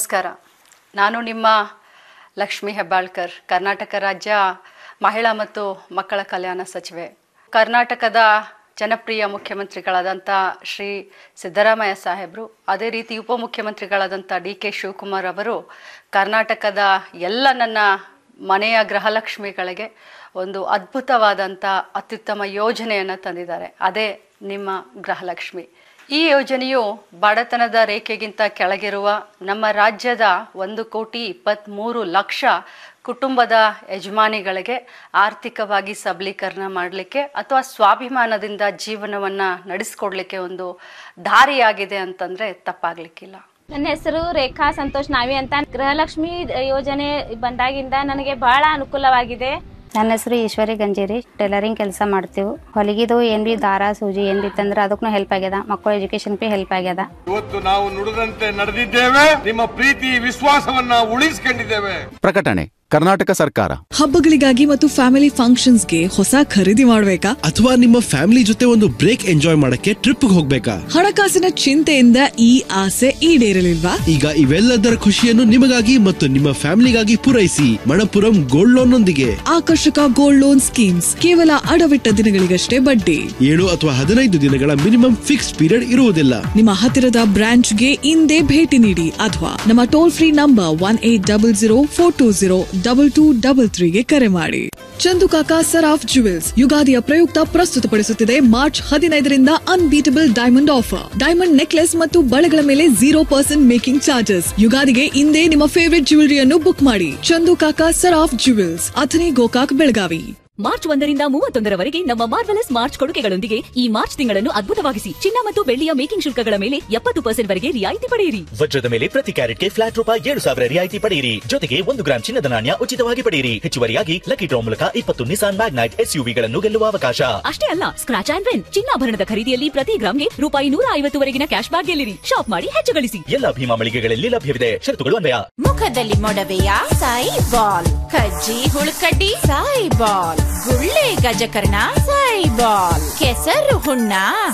ನಮಸ್ಕಾರ ನಾನು ನಿಮ್ಮ ಲಕ್ಷ್ಮಿ ಹೆಬ್ಬಾಳ್ಕರ್ ಕರ್ನಾಟಕ ರಾಜ್ಯ ಮಹಿಳಾ ಮತ್ತು ಮಕ್ಕಳ ಕಲ್ಯಾಣ ಸಚಿವೆ ಕರ್ನಾಟಕದ ಜನಪ್ರಿಯ ಮುಖ್ಯಮಂತ್ರಿಗಳಾದಂಥ ಶ್ರೀ ಸಿದ್ದರಾಮಯ್ಯ ಸಾಹೇಬರು ಅದೇ ರೀತಿ ಉಪಮುಖ್ಯಮಂತ್ರಿಗಳಾದಂಥ ಡಿ ಕೆ ಶಿವಕುಮಾರ್ ಅವರು ಕರ್ನಾಟಕದ ಎಲ್ಲ ನನ್ನ ಮನೆಯ ಗೃಹಲಕ್ಷ್ಮಿಗಳಿಗೆ ಒಂದು ಅದ್ಭುತವಾದಂಥ ಅತ್ಯುತ್ತಮ ಯೋಜನೆಯನ್ನು ತಂದಿದ್ದಾರೆ ಅದೇ ನಿಮ್ಮ ಗೃಹಲಕ್ಷ್ಮಿ ಈ ಯೋಜನೆಯು ಬಡತನದ ರೇಖೆಗಿಂತ ಕೆಳಗಿರುವ ನಮ್ಮ ರಾಜ್ಯದ ಒಂದು ಕೋಟಿ ಇಪ್ಪತ್ತ್ಮೂರು ಲಕ್ಷ ಕುಟುಂಬದ ಯಜಮಾನಿಗಳಿಗೆ ಆರ್ಥಿಕವಾಗಿ ಸಬಲೀಕರಣ ಮಾಡಲಿಕ್ಕೆ ಅಥವಾ ಸ್ವಾಭಿಮಾನದಿಂದ ಜೀವನವನ್ನು ನಡೆಸ್ಕೊಡ್ಲಿಕ್ಕೆ ಒಂದು ದಾರಿಯಾಗಿದೆ ಅಂತಂದರೆ ತಪ್ಪಾಗಲಿಕ್ಕಿಲ್ಲ ನನ್ನ ಹೆಸರು ರೇಖಾ ಸಂತೋಷ್ ನಾವಿ ಅಂತ ಗೃಹಲಕ್ಷ್ಮಿ ಯೋಜನೆ ಬಂದಾಗಿಂದ ನನಗೆ ಬಹಳ ಅನುಕೂಲವಾಗಿದೆ ನನ್ನ ಹೆಸರು ಈಶ್ವರಿ ಗಂಜೇರಿ ಟೈಲರಿಂಗ್ ಕೆಲಸ ಮಾಡ್ತೀವಿ ಹೊಲಿಗಿದು ಏನ್ ಬಿ ದಾರ ಸೂಜಿ ಏನ್ ಬಿ ತಂದ್ರೆ ಅದಕ್ಕೂ ಹೆಲ್ಪ್ ಆಗ್ಯದ ಮಕ್ಕಳ ಎಜುಕೇಶನ್ ಬಿ ಹೆಲ್ಪ್ ಆಗ್ಯದ ಇವತ್ತು ನಾವು ನುಡಿದಂತೆ ನಡೆದಿದ್ದೇವೆ ನಿಮ್ಮ ಪ್ರೀತಿ ವಿಶ್ವಾಸವನ್ನ ಉಳಿಸಿಕೊಂಡಿದ್ದೇವೆ ಪ್ರಕಟಣೆ ಕರ್ನಾಟಕ ಸರ್ಕಾರ ಹಬ್ಬಗಳಿಗಾಗಿ ಮತ್ತು ಫ್ಯಾಮಿಲಿ ಫಂಕ್ಷನ್ಸ್ಗೆ ಹೊಸ ಖರೀದಿ ಮಾಡ್ಬೇಕಾ ಅಥವಾ ನಿಮ್ಮ ಫ್ಯಾಮಿಲಿ ಜೊತೆ ಒಂದು ಬ್ರೇಕ್ ಎಂಜಾಯ್ ಮಾಡಕ್ಕೆ ಟ್ರಿಪ್ ಹೋಗ್ಬೇಕಾ ಹಣಕಾಸಿನ ಚಿಂತೆಯಿಂದ ಈ ಆಸೆ ಈಡೇರಲಿಲ್ವಾ ಈಗ ಇವೆಲ್ಲದರ ಖುಷಿಯನ್ನು ನಿಮಗಾಗಿ ಮತ್ತು ನಿಮ್ಮ ಫ್ಯಾಮಿಲಿಗಾಗಿ ಪೂರೈಸಿ ಮಣಪುರಂ ಗೋಲ್ಡ್ ಲೋನ್ ನೊಂದಿಗೆ ಆಕರ್ಷಕ ಗೋಲ್ಡ್ ಲೋನ್ ಸ್ಕೀಮ್ಸ್ ಕೇವಲ ಅಡವಿಟ್ಟ ದಿನಗಳಿಗಷ್ಟೇ ಬಡ್ಡಿ ಏಳು ಅಥವಾ ಹದಿನೈದು ದಿನಗಳ ಮಿನಿಮಮ್ ಫಿಕ್ಸ್ ಪೀರಿಯಡ್ ಇರುವುದಿಲ್ಲ ನಿಮ್ಮ ಹತ್ತಿರದ ಬ್ರಾಂಚ್ಗೆ ಇಂದೇ ಭೇಟಿ ನೀಡಿ ಅಥವಾ ನಮ್ಮ toll free number one eight double zero four two zero double two double ತ್ರೀಗೆ ಕರೆ ಮಾಡಿ ಚಂದು ಕಾಕ ಸರಾಫ್ ಜುವೆಲ್ಸ್ ಯುಗಾದಿಯ ಪ್ರಯುಕ್ತ ಪ್ರಸ್ತುತಪಡಿಸುತ್ತಿದೆ ಮಾರ್ಚ್ ಹದಿನೈದರಿಂದ unbeatable diamond offer diamond necklace ಮತ್ತು ಬಳೆಗಳ ಮೇಲೆ ಜೀರೋ ಪರ್ಸೆಂಟ್ ಮೇಕಿಂಗ್ ಚಾರ್ಜಸ್ ಯುಗಾದಿಗೆ ಇಂದೇ ನಿಮ್ಮ ಫೇವರಿಟ್ ಜ್ಯುವೆಲರಿಯನ್ನು ಬುಕ್ ಮಾಡಿ ಚಂದು ಕಾಕ ಸರಾಫ್ ಜುವೆಲ್ಸ್ ಅಥನಿ ಗೋಕಾಕ್ ಬೆಳಗಾವಿ ಮಾರ್ಚ್ ಒಂದರಿಂದ ಮೂವತ್ತೊಂದರವರೆಗೆ ನಮ್ಮ ಮಾರ್ವೆಲಸ್ ಮಾರ್ಚ್ ಕೊಡುಗೆಗಳೊಂದಿಗೆ ಈ ಮಾರ್ಚ್ ತಿಂಗಳನ್ನು ಅದ್ಭುತವಾಗಿಸಿ ಚಿನ್ನ ಮತ್ತು ಬೆಳ್ಳಿಯ ಮೇಕಿಂಗ್ ಶುಲ್ಕಗಳ ಮೇಲೆ ಎಪ್ಪತ್ತು ಪರ್ಸೆಂಟ್ ವರೆಗೆ ರಿಯಾಯಿತಿ ಪಡೆಯಿರಿ ವಜ್ರದ ಮೇಲೆ ಪ್ರತಿ ಕ್ಯಾರೆಟ್ಗೆ ಫ್ಲಾಟ್ ರೂಪಾಯಿ ಏಳು ಸಾವಿರ ರಿಯಾಯಿತಿ ಪಡೆಯಿರಿ ಜೊತೆಗೆ ಒಂದು ಗ್ರಾಂ ಚಿನ್ನದ ನಾಣ್ಯ ಉಚಿತವಾಗಿ ಪಡೆಯಿರಿ ಹೆಚ್ಚುವರಿಯಾಗಿ ಲಕ್ಕಿ ಡ್ರಾ ಮೂಲಕ ಇಪ್ಪತ್ತು ನಿಸಾನ್ ಮ್ಯಾಗ್ನೈಟ್ ಎಸ್ಯುವಿಗಳನ್ನು ಗೆಲ್ಲುವ ಅವಕಾಶ ಅಷ್ಟೇ ಅಲ್ಲ ಸ್ಕ್ರಾಚ್ ಆಂಡ್ ವಿನ್ ಚಿನ್ನಾಭರಣದ ಖರೀದಿಯಲ್ಲಿ ಪ್ರತಿ ಗ್ರಾಮ್ಗೆ ರೂಪಾಯಿ ನೂರ ಐವತ್ತುವರೆಗಿನ ಕ್ಯಾಶ್ ಬ್ಯಾಕ್ ಗೆಲ್ಲಿರಿ ಶಾಪ್ ಮಾಡಿ ಹೆಚ್ಚು ಗಳಿಸಿ ಎಲ್ಲ ಭೀಮಾ ಮಳಿಗೆಗಳಲ್ಲಿ ಲಭ್ಯವಿದೆ ಷರತ್ತುಗಳು ಅನ್ವಯ ಮುಖದಲ್ಲಿ ಮೊಡವೆಯ ಸಾಯಿ ಬಾಲ್ ಕಜ್ಜಿ ಹುಳುಕಡ್ಡಿ ಸಾಯಿ ಬಾಲ್ ಗುಳ್ಳೆ ಗಜಕರ್ಣ ಸಾಯಿ ಬಾಲ್ ಕೆಸರು ಹುಣ್ಣ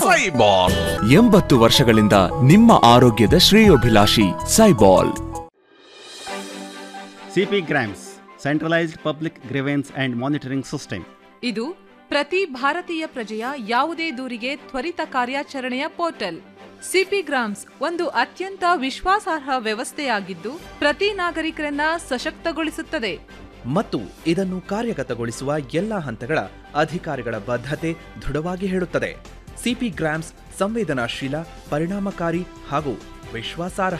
ಎಂಬತ್ತು ವರ್ಷಗಳಿಂದ ನಿಮ್ಮ ಆರೋಗ್ಯದ ಶ್ರೇಯೋಭಿಲಾಷಿ Saibal CP grams centralised public grievance and monitoring system ಇದು ಪ್ರತಿ ಭಾರತೀಯ ಪ್ರಜೆಯ ಯಾವುದೇ ದೂರಿಗೆ ತ್ವರಿತ ಕಾರ್ಯಾಚರಣೆಯ ಪೋರ್ಟಲ್ ಸಿಪಿ ಗ್ರಾಮ್ಸ್ ಒಂದು ಅತ್ಯಂತ ವಿಶ್ವಾಸಾರ್ಹ ವ್ಯವಸ್ಥೆಯಾಗಿದ್ದು ಪ್ರತಿ ನಾಗರಿಕರನ್ನ ಸಶಕ್ತಗೊಳಿಸುತ್ತದೆ ಮತ್ತು ಇದನ್ನು ಕಾರ್ಯಗತಗೊಳಿಸುವ ಎಲ್ಲ ಹಂತಗಳ ಅಧಿಕಾರಿಗಳ ಬದ್ಧತೆ ದೃಢವಾಗಿ ಹೇಳುತ್ತದೆ ಸಿಪಿ ಗ್ರಾಮ್ಸ್ ಸಂವೇದನಾಶೀಲ ಪರಿಣಾಮಕಾರಿ ಹಾಗೂ ವಿಶ್ವಾಸಾರ್ಹ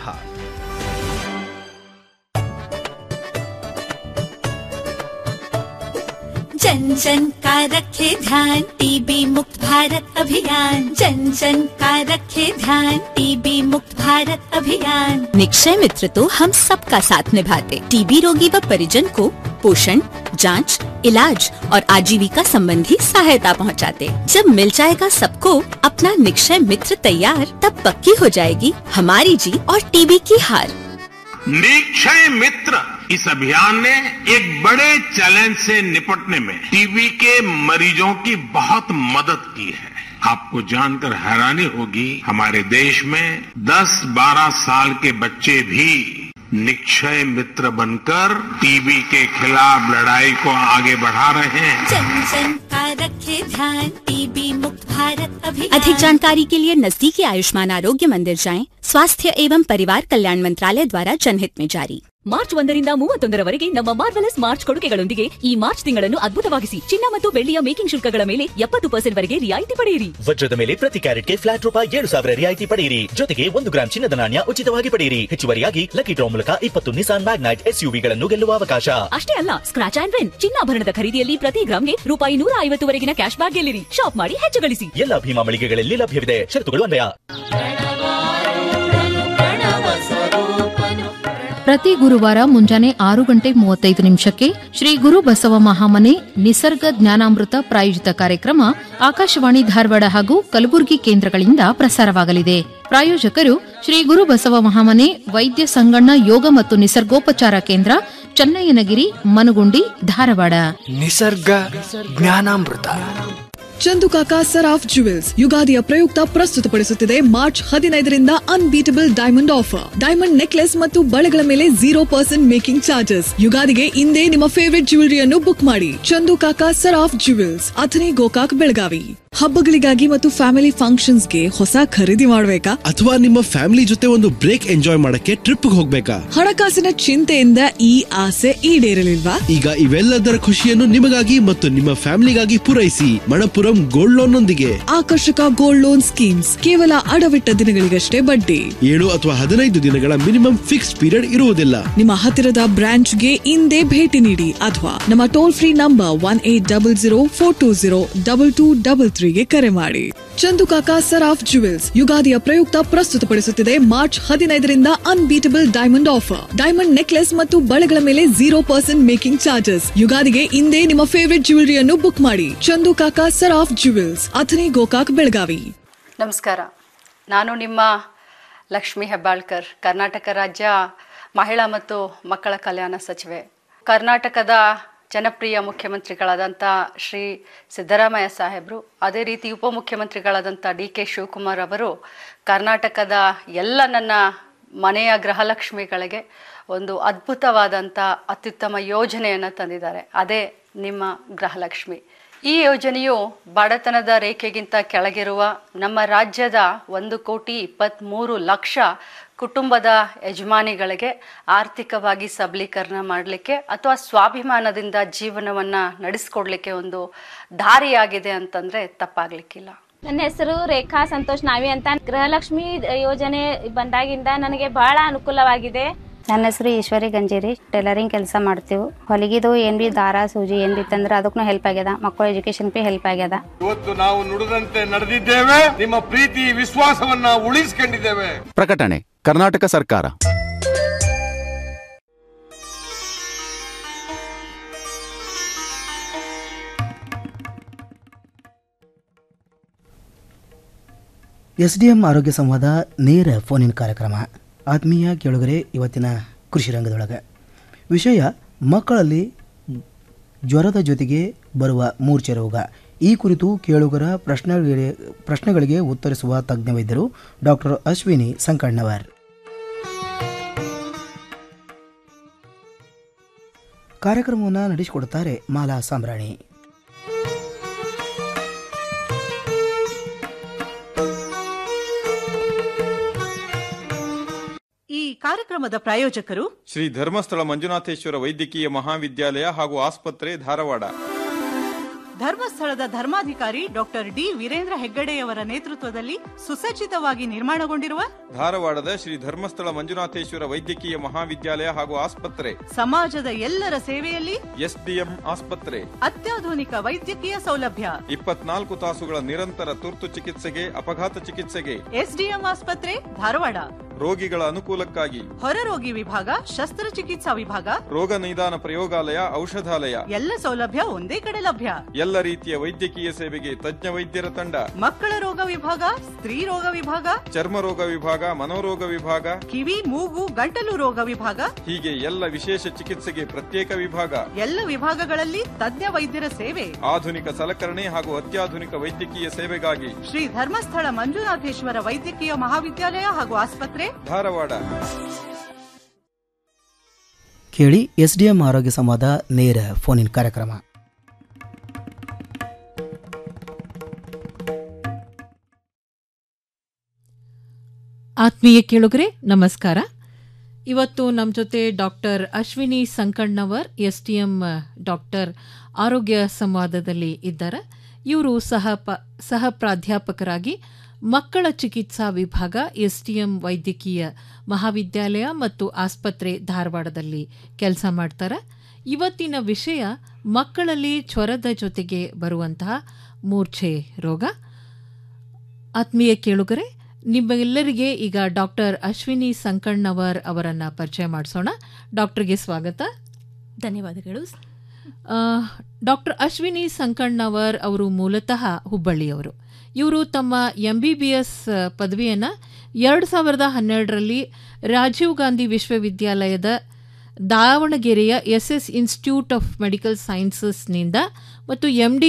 जन जन का रखे ध्यान टीबी मुक्त भारत अभियान जन जन का रखे ध्यान टीबी मुक्त भारत अभियान निक्षय मित्र तो हम सबका साथ निभाते टीबी रोगी व परिजन को पोषण जांच, इलाज और आजीविका संबंधी सहायता पहुंचाते। जब मिल जाएगा सबको अपना निक्षय मित्र तैयार तब पक्की हो जाएगी हमारी जीत और टीबी की हार निक्षय मित्र इस अभियान ने एक बड़े चैलेंज से निपटने में टीबी के मरीजों की बहुत मदद की है आपको जानकर हैरानी होगी हमारे देश में 10-12 साल के बच्चे भी निक्षय मित्र बनकर टीबी के खिलाफ लड़ाई को आगे बढ़ा रहे हैं जन जन का रखे ध्यान टीबी मुक्त भारत अभियान अधिक जानकारी के लिए नजदीकी आयुष्मान आरोग्य मंदिर जाएं स्वास्थ्य एवं परिवार कल्याण मंत्रालय द्वारा जनहित में जारी ಮಾರ್ಚ್ ಒಂದರಿಂದ ಮೂವತ್ತೊಂದರವರೆಗೆ ನಮ್ಮ ಮಾರ್ವೆಲಸ್ ಮಾರ್ಚ್ ಕೊಡುಗೆಗಳೊಂದಿಗೆ ಈ ಮಾರ್ಚ್ ತಿಂಗಳನ್ನು ಅದ್ಭುತವಾಗಿಸಿ ಚಿನ್ನ ಮತ್ತು ಬೆಳ್ಳಿಯ ಮೇಕಿಂಗ್ ಶುಲ್ಕಗಳ ಮೇಲೆ ಎಪ್ಪತ್ತು ಪರ್ಸೆಂಟ್ ವರೆಗೆ ರಿಯಾಯಿತಿ ಪಡೆಯಿರಿ ವಜ್ರದ ಮೇಲೆ ಪ್ರತಿ ಕ್ಯಾರೆಟ್ಗೆ ಫ್ಲಾಟ್ ರೂಪಾಯಿ ಏಳು ಸಾವಿರ ರಿಯಾಯಿತಿ ಪಡೆಯಿರಿ ಜೊತೆಗೆ ಒಂದು ಗ್ರಾಂ ಚಿನ್ನದ ನಾಣ್ಯ ಉಚಿತವಾಗಿ ಪಡೆಯಿರಿ ಹೆಚ್ಚುವರಿಯಾಗಿ ಲಕ್ಕಿ ಡ್ರಾ ಮೂಲಕ ಇಪ್ಪತ್ತು ನಿಸಾನ್ ಮ್ಯಾಗ್ನೈಟ್ ಎಸ್ಯುವಿಗಳನ್ನು ಗೆಲ್ಲುವ ಅವಕಾಶ ಅಷ್ಟೇ ಅಲ್ಲ ಸ್ಕ್ರಾಚ್ ಆಂಡ್ ವಿನ್ ಚಿನ್ನಾಭರಣದ ಖರೀದಿಯಲ್ಲಿ ಪ್ರತಿ ಗ್ರಾಮ್ಗೆ ರೂಪಾಯಿ ನೂರ ಐವತ್ತುವರೆಗಿನ ಕ್ಯಾಶ್ ಬ್ಯಾಕ್ ಗೆಲ್ಲಿರಿ ಶಾಪ್ ಮಾಡಿ ಹೆಚ್ಚು ಗಳಿಸಿ ಎಲ್ಲ ಭೀಮಾ ಮಳಿಗೆಗಳಲ್ಲಿ ಲಭ್ಯವಿದೆ ಷರತ್ತುಗಳು ಅನ್ವಯ ಪ್ರತಿ ಗುರುವಾರ ಮುಂಜಾನೆ ಆರು ಗಂಟೆ ಮೂವತ್ತೈದು ನಿಮಿಷಕ್ಕೆ ಶ್ರೀ ಗುರು ಬಸವ ಮಹಾಮನೆ ನಿಸರ್ಗ ಜ್ಞಾನಾಮೃತ ಪ್ರಾಯೋಜಿತ ಕಾರ್ಯಕ್ರಮ ಆಕಾಶವಾಣಿ ಧಾರವಾಡ ಹಾಗೂ ಕಲಬುರಗಿ ಕೇಂದ್ರಗಳಿಂದ ಪ್ರಸಾರವಾಗಲಿದೆ ಪ್ರಾಯೋಜಕರು ಶ್ರೀ ಗುರು ಬಸವ ಮಹಾಮನೆ ವೈದ್ಯ ಸಂಗಣ್ಣ ಯೋಗ ಮತ್ತು ನಿಸರ್ಗೋಪಚಾರ ಕೇಂದ್ರ ಚನ್ನಯ್ಯನಗಿರಿ ಮನಗುಂಡಿ ಧಾರವಾಡ ನಿಸರ್ಗ ಜ್ಞಾನಾಮೃತ ಚಂದುಕಾಕ ಸರಾಫ್ ಜುವೆಲ್ಸ್ ಯುಗಾದಿಯ ಪ್ರಯುಕ್ತ ಪ್ರಸ್ತುತಪಡಿಸುತ್ತಿದೆ ಮಾರ್ಚ್ ಹದಿನೈದರಿಂದ unbeatable diamond offer diamond necklace ಮತ್ತು ಬಳೆಗಳ ಮೇಲೆ ಜೀರೋ ಪರ್ಸೆಂಟ್ ಮೇಕಿಂಗ್ ಚಾರ್ಜಸ್ ಯುಗಾದಿಗೆ ಇಂದೇ ನಿಮ್ಮ ಫೇವರಿಟ್ ಜ್ಯುವೆಲರಿಯನ್ನು ಬುಕ್ ಮಾಡಿ ಚಂದುಕಾಕ ಸರಾಫ್ ಜುವೆಲ್ಸ್ ಅಥನಿ ಗೋಕಾಕ್ ಬೆಳಗಾವಿ ಹಬ್ಬಗಳಿಗಾಗಿ ಮತ್ತು ಫ್ಯಾಮಿಲಿ ಫಂಕ್ಷನ್ಸ್ಗೆ ಹೊಸ ಖರೀದಿ ಮಾಡಬೇಕಾ ಅಥವಾ ನಿಮ್ಮ ಫ್ಯಾಮಿಲಿ ಜೊತೆ ಒಂದು ಬ್ರೇಕ್ ಎಂಜಾಯ್ ಮಾಡಕ್ಕೆ ಟ್ರಿಪ್ ಹೋಗ್ಬೇಕಾ ಹಣಕಾಸಿನ ಚಿಂತೆಯಿಂದ ಈ ಆಸೆ ಈಡೇರಲಿಲ್ವಾ ಈಗ ಇವೆಲ್ಲದರ ಖುಷಿಯನ್ನು ನಿಮಗಾಗಿ ಮತ್ತು ನಿಮ್ಮ ಫ್ಯಾಮಿಲಿಗಾಗಿ ಪೂರೈಸಿ ಮಣಪುರಂ ಗೋಲ್ಡ್ ಲೋನ್ ನೊಂದಿಗೆ ಆಕರ್ಷಕ ಗೋಲ್ಡ್ ಲೋನ್ ಸ್ಕೀಮ್ಸ್ ಕೇವಲ ಅಡವಿಟ್ಟ ದಿನಗಳಿಗಷ್ಟೇ ಬಡ್ಡಿ ಏಳು ಅಥವಾ ಹದಿನೈದು ದಿನಗಳ ಮಿನಿಮಮ್ ಫಿಕ್ಸ್ಡ್ ಪೀರಿಯಡ್ ಇರುವುದಿಲ್ಲ ನಿಮ್ಮ ಹತ್ತಿರದ ಬ್ರಾಂಚ್ಗೆ ಇಂದೇ ಭೇಟಿ ನೀಡಿ ಅಥವಾ ನಮ್ಮ toll free number one eight double zero four two zero double two double ತ್ರೀಗೆ ಕರೆ ಮಾಡಿ ಚಂದುಕಾಕ ಸರಾಫ್ ಜುವೆಲ್ಸ್ ಯುಗಾದಿಯ ಪ್ರಯುಕ್ತ ಪ್ರಸ್ತುತಪಡಿಸುತ್ತಿದೆ ಮಾರ್ಚ್ ಹದಿನೈದರಿಂದ unbeatable diamond offer diamond necklace ಮತ್ತು ಬಳೆಗಳ ಮೇಲೆ ಜೀರೋ ಪರ್ಸೆಂಟ್ ಮೇಕಿಂಗ್ ಚಾರ್ಜಸ್ ಯುಗಾದಿಗೆ ಇಂದೇ ನಿಮ್ಮ ಫೇವರಿಟ್ ಜ್ಯುವೆಲರಿಯನ್ನು ಬುಕ್ ಮಾಡಿ ಚಂದುಕಾಕ ಸರಾಫ್ ಜುವೆಲ್ಸ್ ಅಥನಿ ಗೋಕಾಕ್ ಬೆಳಗಾವಿ ನಮಸ್ಕಾರ ನಾನು ನಿಮ್ಮ ಲಕ್ಷ್ಮಿ ಹೆಬ್ಬಾಳ್ಕರ್ ಕರ್ನಾಟಕ ರಾಜ್ಯ ಮಹಿಳಾ ಮತ್ತು ಮಕ್ಕಳ ಕಲ್ಯಾಣ ಸಚಿವೆ ಕರ್ನಾಟಕದ ಜನಪ್ರಿಯ ಮುಖ್ಯಮಂತ್ರಿಗಳಾದಂಥ ಶ್ರೀ ಸಿದ್ದರಾಮಯ್ಯ ಸಾಹೇಬರು ಅದೇ ರೀತಿ ಉಪಮುಖ್ಯಮಂತ್ರಿಗಳಾದಂಥ ಡಿ ಕೆ ಶಿವಕುಮಾರ್ ಅವರು ಕರ್ನಾಟಕದ ಎಲ್ಲ ನನ್ನ ಮನೆಯ ಗೃಹಲಕ್ಷ್ಮಿಗಳಿಗೆ ಒಂದು ಅದ್ಭುತವಾದಂಥ ಅತ್ಯುತ್ತಮ ಯೋಜನೆಯನ್ನು ತಂದಿದ್ದಾರೆ ಅದೇ ನಿಮ್ಮ ಗೃಹಲಕ್ಷ್ಮಿ ಈ ಯೋಜನೆಯು ಬಡತನದ ರೇಖೆಗಿಂತ ಕೆಳಗಿರುವ ನಮ್ಮ ರಾಜ್ಯದ ಒಂದು ಕೋಟಿ ಇಪ್ಪತ್ತ್ಮೂರು ಲಕ್ಷ ಕುಟುಂಬದ ಯಜಮಾನಿಗಳಿಗೆ ಆರ್ಥಿಕವಾಗಿ ಸಬಲೀಕರಣ ಮಾಡಲಿಕ್ಕೆ ಅಥವಾ ಸ್ವಾಭಿಮಾನದಿಂದ ಜೀವನವನ್ನು ನಡೆಸ್ಕೊಡ್ಲಿಕ್ಕೆ ಒಂದು ದಾರಿಯಾಗಿದೆ ಅಂತಂದರೆ ತಪ್ಪಾಗಲಿಕ್ಕಿಲ್ಲ ನನ್ನ ಹೆಸರು ರೇಖಾ ಸಂತೋಷ್ ನಾವಿ ಅಂತ ಗೃಹಲಕ್ಷ್ಮಿ ಯೋಜನೆ ಬಂದಾಗಿಂದ ನನಗೆ ಬಹಳ ಅನುಕೂಲವಾಗಿದೆ ನನ್ನ ಹೆಸರು ಈಶ್ವರಿ ಗಂಜೇರಿ ಟೈಲರಿಂಗ್ ಕೆಲಸ ಮಾಡ್ತೀವಿ ಹೊಲಿಗಿದು ಏನು ಬಿ ದಾರ ಸೂಜಿ ಏನು ಬಿತ್ತಂದ್ರೆ ಅದಕ್ಕೂ ಹೆಲ್ಪ್ ಆಗ್ಯದ ಮಕ್ಕಳ ಎಜುಕೇಶನ್ ಬಿ ಹೆಲ್ಪ್ ಆಗ್ಯದ ಇವತ್ತು ನಾವು ನುಡಿದಂತೆ ನಡೆದಿದ್ದೇವೆ ನಿಮ್ಮ ಪ್ರೀತಿ ವಿಶ್ವಾಸವನ್ನ ಉಳಿಸಿಕೊಂಡಿದ್ದೇವೆ ಪ್ರಕಟಣೆ ಕರ್ನಾಟಕ ಸರ್ಕಾರ ಎಸ್ ಡಿ ಎಂ ಆರೋಗ್ಯ ಸಂವಾದ ನೇರ ಫೋನಿನ್ ಕಾರ್ಯಕ್ರಮ ಆತ್ಮೀಯ ಕೇಳುಗರೆ ಇವತ್ತಿನ ಕೃಷಿ ರಂಗದೊಳಗೆ ವಿಷಯ ಮಕ್ಕಳಲ್ಲಿ ಜ್ವರದ ಜೊತೆಗೆ ಬರುವ ಮೂರ್ಛೆ ರೋಗ ಈ ಕುರಿತು ಕೇಳುಗರ ಪ್ರಶ್ನೆಗಳಿಗೆ ಪ್ರಶ್ನೆಗಳಿಗೆ ಉತ್ತರಿಸುವ ತಜ್ಞ ವೈದ್ಯರು ಡಾಕ್ಟರ್ ಅಶ್ವಿನಿ ಸಂಕಣ್ಣವರ್ ಕಾರ್ಯಕ್ರಮವನ್ನು ನಡೆಸಿಕೊಡುತ್ತಾರೆ ಮಾಲಾ ಸಾಂಬ್ರಾಣಿ ಈ ಕಾರ್ಯಕ್ರಮದ ಪ್ರಾಯೋಜಕರು ಶ್ರೀ ಧರ್ಮಸ್ಥಳ ಮಂಜುನಾಥೇಶ್ವರ ವೈದ್ಯಕೀಯ ಮಹಾವಿದ್ಯಾಲಯ ಹಾಗೂ ಆಸ್ಪತ್ರೆ ಧಾರವಾಡ ಧರ್ಮಸ್ಥಳದ ಧರ್ಮಾಧಿಕಾರಿ ಡಾಕ್ಟರ್ ಡಿ ವೀರೇಂದ್ರ ಹೆಗ್ಗಡೆಯವರ ನೇತೃತ್ವದಲ್ಲಿ ಸುಸಜ್ಜಿತವಾಗಿ ನಿರ್ಮಾಣಗೊಂಡಿರುವ ಧಾರವಾಡದ ಶ್ರೀ ಧರ್ಮಸ್ಥಳ ಮಂಜುನಾಥೇಶ್ವರ ವೈದ್ಯಕೀಯ ಮಹಾವಿದ್ಯಾಲಯ ಹಾಗೂ ಆಸ್ಪತ್ರೆ ಸಮಾಜದ ಎಲ್ಲರ ಸೇವೆಯಲ್ಲಿ ಎಸ್ಡಿಎಂ ಆಸ್ಪತ್ರೆ ಅತ್ಯಾಧುನಿಕ ವೈದ್ಯಕೀಯ ಸೌಲಭ್ಯ ಇಪ್ಪತ್ನಾಲ್ಕು ತಾಸುಗಳ ನಿರಂತರ ತುರ್ತು ಚಿಕಿತ್ಸೆಗೆ ಅಪಘಾತ ಚಿಕಿತ್ಸೆಗೆ ಎಸ್ಡಿಎಂ ಆಸ್ಪತ್ರೆ ಧಾರವಾಡ ರೋಗಿಗಳ ಅನುಕೂಲಕ್ಕಾಗಿ ಹೊರರೋಗಿ ವಿಭಾಗ ಶಸ್ತ್ರಚಿಕಿತ್ಸಾ ವಿಭಾಗ ರೋಗ ನಿದಾನ ಪ್ರಯೋಗಾಲಯ ಔಷಧಾಲಯ ಎಲ್ಲ ಸೌಲಭ್ಯ ಒಂದೇ ಕಡೆ ಲಭ್ಯ ಎಲ್ಲ ರೀತಿಯ ವೈದ್ಯಕೀಯ ಸೇವೆಗೆ ತಜ್ಞ ವೈದ್ಯರ ತಂಡ ಮಕ್ಕಳ ರೋಗ ವಿಭಾಗ ಸ್ತ್ರೀ ರೋಗ ವಿಭಾಗ ಚರ್ಮ ರೋಗ ವಿಭಾಗ ಮನೋರೋಗ ವಿಭಾಗ ಕಿವಿ ಮೂಗು ಗಂಟಲು ರೋಗ ವಿಭಾಗ ಹೀಗೆ ಎಲ್ಲ ವಿಶೇಷ ಚಿಕಿತ್ಸೆಗೆ ಪ್ರತ್ಯೇಕ ವಿಭಾಗ ಎಲ್ಲ ವಿಭಾಗಗಳಲ್ಲಿ ತಜ್ಞ ವೈದ್ಯರ ಸೇವೆ ಆಧುನಿಕ ಸಲಕರಣೆ ಹಾಗೂ ಅತ್ಯಾಧುನಿಕ ವೈದ್ಯಕೀಯ ಸೇವೆಗಾಗಿ ಶ್ರೀ ಧರ್ಮಸ್ಥಳ ಮಂಜುನಾಥೇಶ್ವರ ವೈದ್ಯಕೀಯ ಮಹಾವಿದ್ಯಾಲಯ ಹಾಗೂ ಆಸ್ಪತ್ರೆ ಧಾರವಾಡ ಕೇಳಿ ಎಸ್ ಡಿ ಎಂ ಆರೋಗ್ಯ ಸಂವಾದ ನೇರ ಫೋನಿನ್ ಕಾರ್ಯಕ್ರಮ ಆತ್ಮೀಯ ಕೇಳುಗರೆ ನಮಸ್ಕಾರ ಇವತ್ತು ನಮ್ಮ ಜೊತೆ doctor Ashwini Sankannavar S T M doctor ಆರೋಗ್ಯ ಸಂವಾದದಲ್ಲಿ ಇದ್ದಾರೆ ಇವರು ಸಹ ಪ ಸಹ ಪ್ರಾಧ್ಯಾಪಕರಾಗಿ ಮಕ್ಕಳ ಚಿಕಿತ್ಸಾ ವಿಭಾಗ ಎಸ್ ಟಿ ಎಂ ವೈದ್ಯಕೀಯ ಮಹಾವಿದ್ಯಾಲಯ ಮತ್ತು ಆಸ್ಪತ್ರೆ ಧಾರವಾಡದಲ್ಲಿ ಕೆಲಸ ಮಾಡ್ತಾರೆ ಇವತ್ತಿನ ವಿಷಯ ಮಕ್ಕಳಲ್ಲಿ ಜ್ವರದ ಜೊತೆಗೆ ಬರುವಂತಹ ಮೂರ್ಛೆ ರೋಗ ಆತ್ಮೀಯ ಕೇಳುಗರೆ ನಿಮ್ಮೆಲ್ಲರಿಗೆ ಈಗ ಡಾಕ್ಟರ್ ಅಶ್ವಿನಿ ಸಂಕಣ್ಣವರ್ ಅವರನ್ನ ಪರಿಚಯ ಮಾಡಿಸೋಣ ಡಾಕ್ಟರ್ಗೆ ಸ್ವಾಗತ ಧನ್ಯವಾದಗಳು ಡಾಕ್ಟರ್ ಅಶ್ವಿನಿ ಸಂಕಣ್ಣವರ್ ಅವರು ಮೂಲತಃ ಹುಬ್ಬಳ್ಳಿಯವರು ಇವರು ತಮ್ಮ ಎಂ ಬಿ ಬಿ ಎಸ್ ಪದವಿಯನ್ನು ಎರಡು ಸಾವಿರದ ಹನ್ನೆರಡರಲ್ಲಿ ರಾಜೀವ್ ಗಾಂಧಿ ವಿಶ್ವವಿದ್ಯಾಲಯದ ದಾವಣಗೆರೆಯ S S institute of medical ಸೈನ್ಸಸ್ನಿಂದ ಮತ್ತು ಎಂ ಡಿ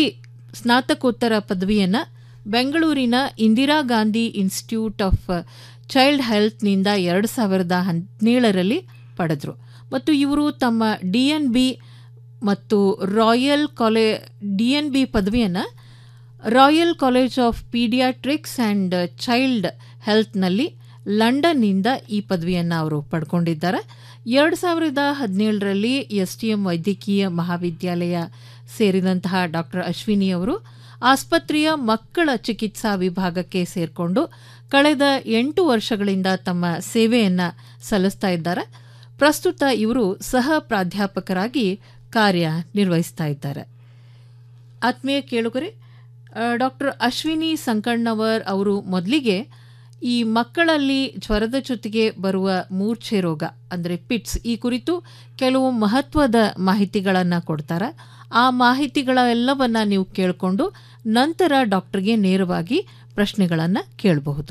ಸ್ನಾತಕೋತ್ತರ ಪದವಿಯನ್ನು ಬೆಂಗಳೂರಿನ Indira Gandhi institute of child ಹೆಲ್ತ್ನಿಂದ ಎರಡು ಸಾವಿರದ ಹದಿನೇಳರಲ್ಲಿ ಪಡೆದರು ಮತ್ತು ಇವರು ತಮ್ಮ ಡಿ ಎನ್ ಬಿ ಮತ್ತು royal college D N B ಪದವಿಯನ್ನು royal college of paediatrics and child ಹೆಲ್ತ್ನಲ್ಲಿ ಲಂಡನ್ನಿಂದ ಈ ಪದವಿಯನ್ನು ಅವರು ಪಡ್ಕೊಂಡಿದ್ದಾರೆ ಎರಡು ಸಾವಿರದ ಹದಿನೇಳರಲ್ಲಿ ಎಸ್ ಟಿ ಎಂ ವೈದ್ಯಕೀಯ ಮಹಾವಿದ್ಯಾಲಯ ಸೇರಿದಂತಹ ಡಾಕ್ಟರ್ ಅಶ್ವಿನಿ ಅವರು ಆಸ್ಪತ್ರೆಯ ಮಕ್ಕಳ ಚಿಕಿತ್ಸಾ ವಿಭಾಗಕ್ಕೆ ಸೇರಿಕೊಂಡು ಕಳೆದ ಎಂಟು ವರ್ಷಗಳಿಂದ ತಮ್ಮ ಸೇವೆಯನ್ನು ಸಲ್ಲಿಸ್ತಾ ಇದ್ದಾರೆ ಪ್ರಸ್ತುತ ಇವರು ಸಹ ಪ್ರಾಧ್ಯಾಪಕರಾಗಿ ಕಾರ್ಯನಿರ್ವಹಿಸ್ತಾ ಇದ್ದಾರೆ ಆತ್ಮೀಯ ಕೇಳುಗರೆ ಡಾಕ್ಟರ್ ಅಶ್ವಿನಿ ಸಂಕಣ್ಣವರ್ ಅವರು ಮೊದಲಿಗೆ ಈ ಮಕ್ಕಳಲ್ಲಿ ಜ್ವರದ ಜೊತೆಗೆ ಬರುವ ಮೂರ್ಛೆ ರೋಗ ಅಂದರೆ ಪಿಟ್ಸ್ ಈ ಕುರಿತು ಕೆಲವು ಮಹತ್ವದ ಮಾಹಿತಿಗಳನ್ನು ಕೊಡ್ತಾರೆ ಆ ಮಾಹಿತಿಗಳೆಲ್ಲವನ್ನು ನೀವು ಕೇಳಿಕೊಂಡು ನಂತರ ಡಾಕ್ಟರ್ಗೆ ನೇರವಾಗಿ ಪ್ರಶ್ನೆಗಳನ್ನು ಕೇಳಬಹುದು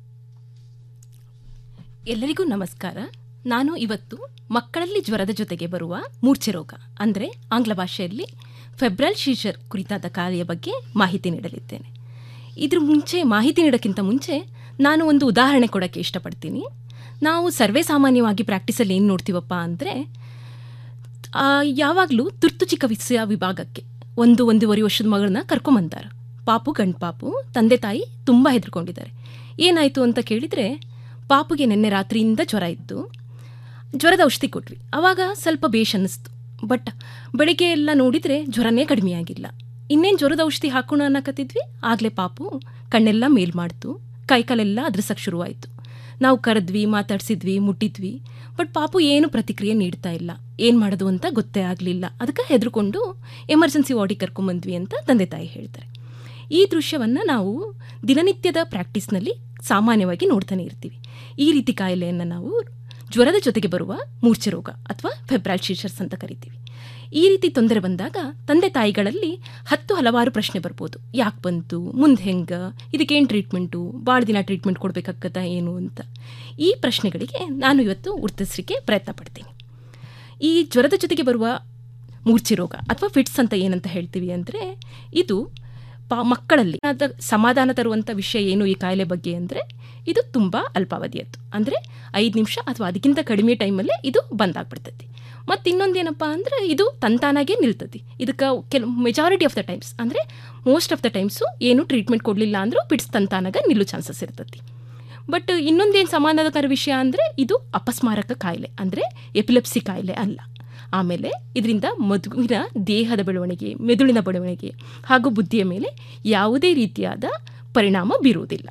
ಎಲ್ಲರಿಗೂ ನಮಸ್ಕಾರ ನಾನು ಇವತ್ತು ಮಕ್ಕಳಲ್ಲಿ ಜ್ವರದ ಜೊತೆಗೆ ಬರುವ ಮೂರ್ಛೆ ರೋಗ ಅಂದರೆ ಆಂಗ್ಲ ಭಾಷೆಯಲ್ಲಿ ಫೆಬ್ರಲ್ ಶೀಶರ್ ಕುರಿತಾದ ಕಾರ್ಯ ಬಗ್ಗೆ ಮಾಹಿತಿ ನೀಡಲಿದ್ದೇನೆ ಇದ್ರ ಮುಂಚೆ ಮಾಹಿತಿ ನೀಡೋಕ್ಕಿಂತ ಮುಂಚೆ ನಾನು ಒಂದು ಉದಾಹರಣೆ ಕೊಡೋಕ್ಕೆ ಇಷ್ಟಪಡ್ತೀನಿ ನಾವು ಸರ್ವೇ ಸಾಮಾನ್ಯವಾಗಿ ಪ್ರಾಕ್ಟೀಸಲ್ಲಿ ಏನು ನೋಡ್ತೀವಪ್ಪ ಅಂದರೆ ಯಾವಾಗಲೂ ತುರ್ತು ಚಿಕಿತ್ಸೆಯ ವಿಭಾಗಕ್ಕೆ ಒಂದು ಒಂದೂವರೆ ವರ್ಷದ ಮಗಳನ್ನ ಕರ್ಕೊಂಬಂತಾರೆ ಪಾಪು ಗಂಡು ಪಾಪು ತಂದೆ ತಾಯಿ ತುಂಬ ಹೆದರ್ಕೊಂಡಿದ್ದಾರೆ ಏನಾಯಿತು ಅಂತ ಕೇಳಿದರೆ ಪಾಪುಗೆ ನಿನ್ನೆ ರಾತ್ರಿಯಿಂದ ಜ್ವರ ಇತ್ತು ಜ್ವರದ ಔಷಧಿ ಕೊಟ್ವಿ ಆವಾಗ ಸ್ವಲ್ಪ ಬೇಷ್ ಅನ್ನಿಸ್ತು ಬಟ್ ಬೆಳಿಗ್ಗೆ ಎಲ್ಲ ನೋಡಿದರೆ ಜ್ವರನೇ ಕಡಿಮೆ ಆಗಿಲ್ಲ ಇನ್ನೇನು ಜ್ವರದ ಔಷಧಿ ಹಾಕೋಣ ಅನ್ನಕತ್ತಿದ್ವಿ ಆಗಲೇ ಪಾಪು ಕಣ್ಣೆಲ್ಲ ಮೇಲ್ ಮಾಡ್ತು ಕೈಕಾಲೆಲ್ಲ ಅದ್ರಸಕ್ಕೆ ಶುರುವಾಯಿತು ನಾವು ಕರೆದ್ವಿ ಮಾತಾಡ್ಸಿದ್ವಿ ಮುಟ್ಟಿದ್ವಿ ಬಟ್ ಪಾಪು ಏನು ಪ್ರತಿಕ್ರಿಯೆ ನೀಡ್ತಾ ಇಲ್ಲ ಏನು ಮಾಡೋದು ಅಂತ ಗೊತ್ತೇ ಆಗಲಿಲ್ಲ ಅದಕ್ಕೆ ಹೆದರ್ಕೊಂಡು ಎಮರ್ಜೆನ್ಸಿ ವಾರ್ಡಿಗೆ ಕರ್ಕೊಂಬಂದ್ವಿ ಅಂತ ತಂದೆ ತಾಯಿ ಹೇಳ್ತಾರೆ ಈ ದೃಶ್ಯವನ್ನು ನಾವು ದಿನನಿತ್ಯದ ಪ್ರಾಕ್ಟೀಸ್ನಲ್ಲಿ ಸಾಮಾನ್ಯವಾಗಿ ನೋಡ್ತಾನೆ ಇರ್ತೀವಿ ಈ ರೀತಿ ಕಾಯಿಲೆಯನ್ನು ನಾವು ಜ್ವರದ ಜೊತೆಗೆ ಬರುವ ಮೂರ್ಛೆ ರೋಗ ಅಥವಾ ಫೆಬ್ರಲ್ ಶೀಶರ್ಸ್ ಅಂತ ಕರಿತೀವಿ ಈ ರೀತಿ ತೊಂದರೆ ಬಂದಾಗ ತಂದೆ ತಾಯಿಗಳಲ್ಲಿ ಹತ್ತು ಹಲವಾರು ಪ್ರಶ್ನೆ ಬರ್ಬೋದು ಯಾಕೆ ಬಂತು ಮುಂದೆ ಹೆಂಗೆ ಇದಕ್ಕೇನು ಟ್ರೀಟ್ಮೆಂಟು ಭಾಳ ದಿನ ಟ್ರೀಟ್ಮೆಂಟ್ ಕೊಡಬೇಕಾಗತ್ತಾ ಏನು ಅಂತ ಈ ಪ್ರಶ್ನೆಗಳಿಗೆ ನಾನು ಇವತ್ತು ಉತ್ತರಿಸಲಿಕ್ಕೆ ಪ್ರಯತ್ನ ಪಡ್ತೀನಿ ಈ ಜ್ವರದ ಜೊತೆಗೆ ಬರುವ ಮೂರ್ಛೆ ರೋಗ ಅಥವಾ ಫಿಟ್ಸ್ ಅಂತ ಏನಂತ ಹೇಳ್ತೀವಿ ಅಂದರೆ ಇದು ಪಾ ಮಕ್ಕಳಲ್ಲಿ ಅದ ಸಮಾಧಾನ ತರುವಂಥ ವಿಷಯ ಏನು ಈ ಕಾಯಿಲೆ ಬಗ್ಗೆ ಅಂದರೆ ಇದು ತುಂಬ ಅಲ್ಪಾವಧಿಯದ್ದು ಅಂದರೆ ಐದು ನಿಮಿಷ ಅಥವಾ ಅದಕ್ಕಿಂತ ಕಡಿಮೆ ಟೈಮಲ್ಲೇ ಇದು ಬಂದಾಗ್ಬಿಡ್ತೈತಿ ಮತ್ತು ಇನ್ನೊಂದೇನಪ್ಪ ಅಂದರೆ ಇದು ತಂತಾನಾಗೆ ನಿಲ್ತತಿ ಇದಕ್ಕೆ ಕೆಲವು ಮೆಜಾರಿಟಿ ಆಫ್ ದ ಟೈಮ್ಸ್ ಅಂದರೆ ಮೋಸ್ಟ್ ಆಫ್ ದ ಟೈಮ್ಸು ಏನು ಟ್ರೀಟ್ಮೆಂಟ್ ಕೊಡಲಿಲ್ಲ ಅಂದರೂ ಪಿಡ್ಸ್ ತಂತಾನಾಗ ನಿಲ್ಲು ಚಾನ್ಸಸ್ ಇರ್ತೈತಿ ಬಟ್ ಇನ್ನೊಂದೇನು ಸಮಾಧಾನಕರ ವಿಷಯ ಅಂದರೆ ಇದು ಅಪಸ್ಮಾರಕ ಕಾಯಿಲೆ ಅಂದರೆ ಎಪಿಲೆಪ್ಸಿ ಕಾಯಿಲೆ ಅಲ್ಲ ಆಮೇಲೆ ಇದರಿಂದ ಮಗುವಿನ ದೇಹದ ಬೆಳವಣಿಗೆ ಮೆದುಳಿನ ಬೆಳವಣಿಗೆ ಹಾಗೂ ಬುದ್ಧಿಯ ಮೇಲೆ ಯಾವುದೇ ರೀತಿಯಾದ ಪರಿಣಾಮ ಬೀರುವುದಿಲ್ಲ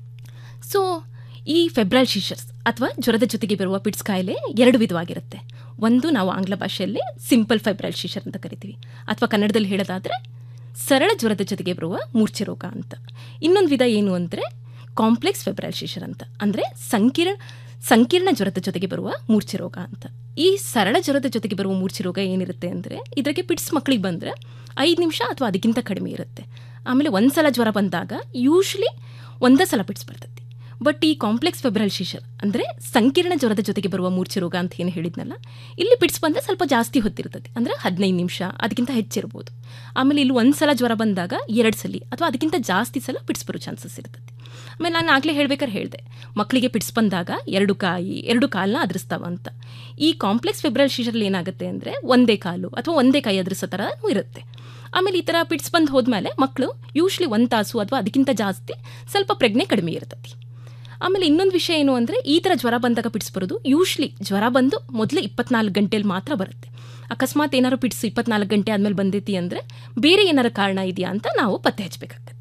ಸೊ ಈ ಫೆಬ್ರಲ್ ಶೀಶರ್ಸ್ ಅಥವಾ ಜ್ವರದ ಜೊತೆಗೆ ಬರುವ ಪಿಡ್ಸ್ ಕಾಯಿಲೆ ಎರಡು ವಿಧವಾಗಿರುತ್ತೆ ಒಂದು ನಾವು ಆಂಗ್ಲ ಭಾಷೆಯಲ್ಲಿ ಸಿಂಪಲ್ ಫೆಬ್ರಲ್ ಶೀಶರ್ ಅಂತ ಕರಿತೀವಿ ಅಥವಾ ಕನ್ನಡದಲ್ಲಿ ಹೇಳೋದಾದರೆ ಸರಳ ಜ್ವರದ ಜೊತೆಗೆ ಬರುವ ಮೂರ್ಛೆ ರೋಗ ಅಂತ ಇನ್ನೊಂದು ವಿಧ ಏನು ಅಂದರೆ ಕಾಂಪ್ಲೆಕ್ಸ್ ಫೆಬ್ರಲ್ ಶೀಶರ್ ಅಂತ ಅಂದರೆ ಸಂಕೀರ್ಣ ಸಂಕೀರ್ಣ ಜ್ವರದ ಜೊತೆಗೆ ಬರುವ ಮೂರ್ಛೆ ರೋಗ ಅಂತ ಈ ಸರಳ ಜ್ವರದ ಜೊತೆಗೆ ಬರುವ ಮೂರ್ಛೆ ರೋಗ ಏನಿರುತ್ತೆ ಅಂದರೆ ಇದಕ್ಕೆ ಪಿಡ್ಸ್ ಮಕ್ಕಳಿಗೆ ಬಂದರೆ ಐದು ನಿಮಿಷ ಅಥವಾ ಅದಕ್ಕಿಂತ ಕಡಿಮೆ ಇರುತ್ತೆ ಆಮೇಲೆ ಒಂದು ಸಲ ಜ್ವರ ಬಂದಾಗ ಯೂಶ್ವಲಿ ಒಂದೇ ಸಲ ಪಿಡ್ಸ್ ಬರ್ತೈತಿ ಬಟ್ ಈ ಕಾಂಪ್ಲೆಕ್ಸ್ ಫೆಬ್ರಲ್ ಶೀಶರ್ ಅಂದರೆ ಸಂಕೀರ್ಣ ಜ್ವರದ ಜೊತೆಗೆ ಬರುವ ಮೂರ್ಛೆ ರೋಗ ಅಂತ ಏನು ಹೇಳಿದ್ನಲ್ಲ ಇಲ್ಲಿ ಪಿಡ್ಸ್ ಬಂದರೆ ಸ್ವಲ್ಪ ಜಾಸ್ತಿ ಹೊತ್ತಿರ್ತದೆ ಅಂದರೆ ಹದಿನೈದು ನಿಮಿಷ ಅದಕ್ಕಿಂತ ಹೆಚ್ಚಿರ್ಬೋದು ಆಮೇಲೆ ಇಲ್ಲಿ ಒಂದು ಸಲ ಜ್ವರ ಬಂದಾಗ ಎರಡು ಸಲ ಅಥವಾ ಅದಕ್ಕಿಂತ ಜಾಸ್ತಿ ಸಲ ಪಿಡ್ಸ್ ಬರೋ ಚಾನ್ಸಸ್ ಇರ್ತದೆ ಆಮೇಲೆ ನಾನು ಆಗಲೇ ಹೇಳ್ಬೇಕಾದ್ರೆ ಹೇಳಿದೆ ಮಕ್ಕಳಿಗೆ ಪಿಡ್ಸ್ ಬಂದಾಗ ಎರಡು ಕಾಯಿ ಎರಡು ಕಾಲನ್ನ ಅದ್ರಿಸ್ತಾವ ಅಂತ ಈ ಕಾಂಪ್ಲೆಕ್ಸ್ ಫೆಬ್ರಲ್ ಶೀಶರಲ್ಲಿ ಏನಾಗುತ್ತೆ ಅಂದರೆ ಒಂದೇ ಕಾಲು ಅಥವಾ ಒಂದೇ ಕೈ ಅದ್ರಿಸೋ ಥರ ಇರುತ್ತೆ ಆಮೇಲೆ ಈ ಥರ ಪಿಡ್ಸ್ ಬಂದು ಹೋದ್ಮೇಲೆ ಮಕ್ಕಳು ಯೂಶ್ವಲಿ ಒಂದು ತಾಸು ಅಥವಾ ಅದಕ್ಕಿಂತ ಜಾಸ್ತಿ ಸ್ವಲ್ಪ ಪ್ರಜ್ಞೆ ಕಡಿಮೆ ಇರ್ತೈತಿ ಆಮೇಲೆ ಇನ್ನೊಂದು ವಿಷಯ ಏನು ಅಂದರೆ ಈ ಥರ ಜ್ವರ ಬಂದಾಗ ಪಿಡ್ಸ್ ಬರೋದು ಯೂಶ್ವಲಿ ಜ್ವರ ಬಂದು ಮೊದಲು ಇಪ್ಪತ್ನಾಲ್ಕು ಗಂಟೆಯಲ್ಲಿ ಮಾತ್ರ ಬರುತ್ತೆ ಅಕಸ್ಮಾತ್ ಏನಾದ್ರು ಪಿಡ್ಸ್ ಇಪ್ಪತ್ನಾಲ್ಕು ಗಂಟೆ ಆದಮೇಲೆ ಬಂದೈತಿ ಅಂದರೆ ಬೇರೆ ಏನಾರು ಕಾರಣ ಇದೆಯಾ ಅಂತ ನಾವು ಪತ್ತೆ ಹಚ್ಚಬೇಕಾಗತ್ತೆ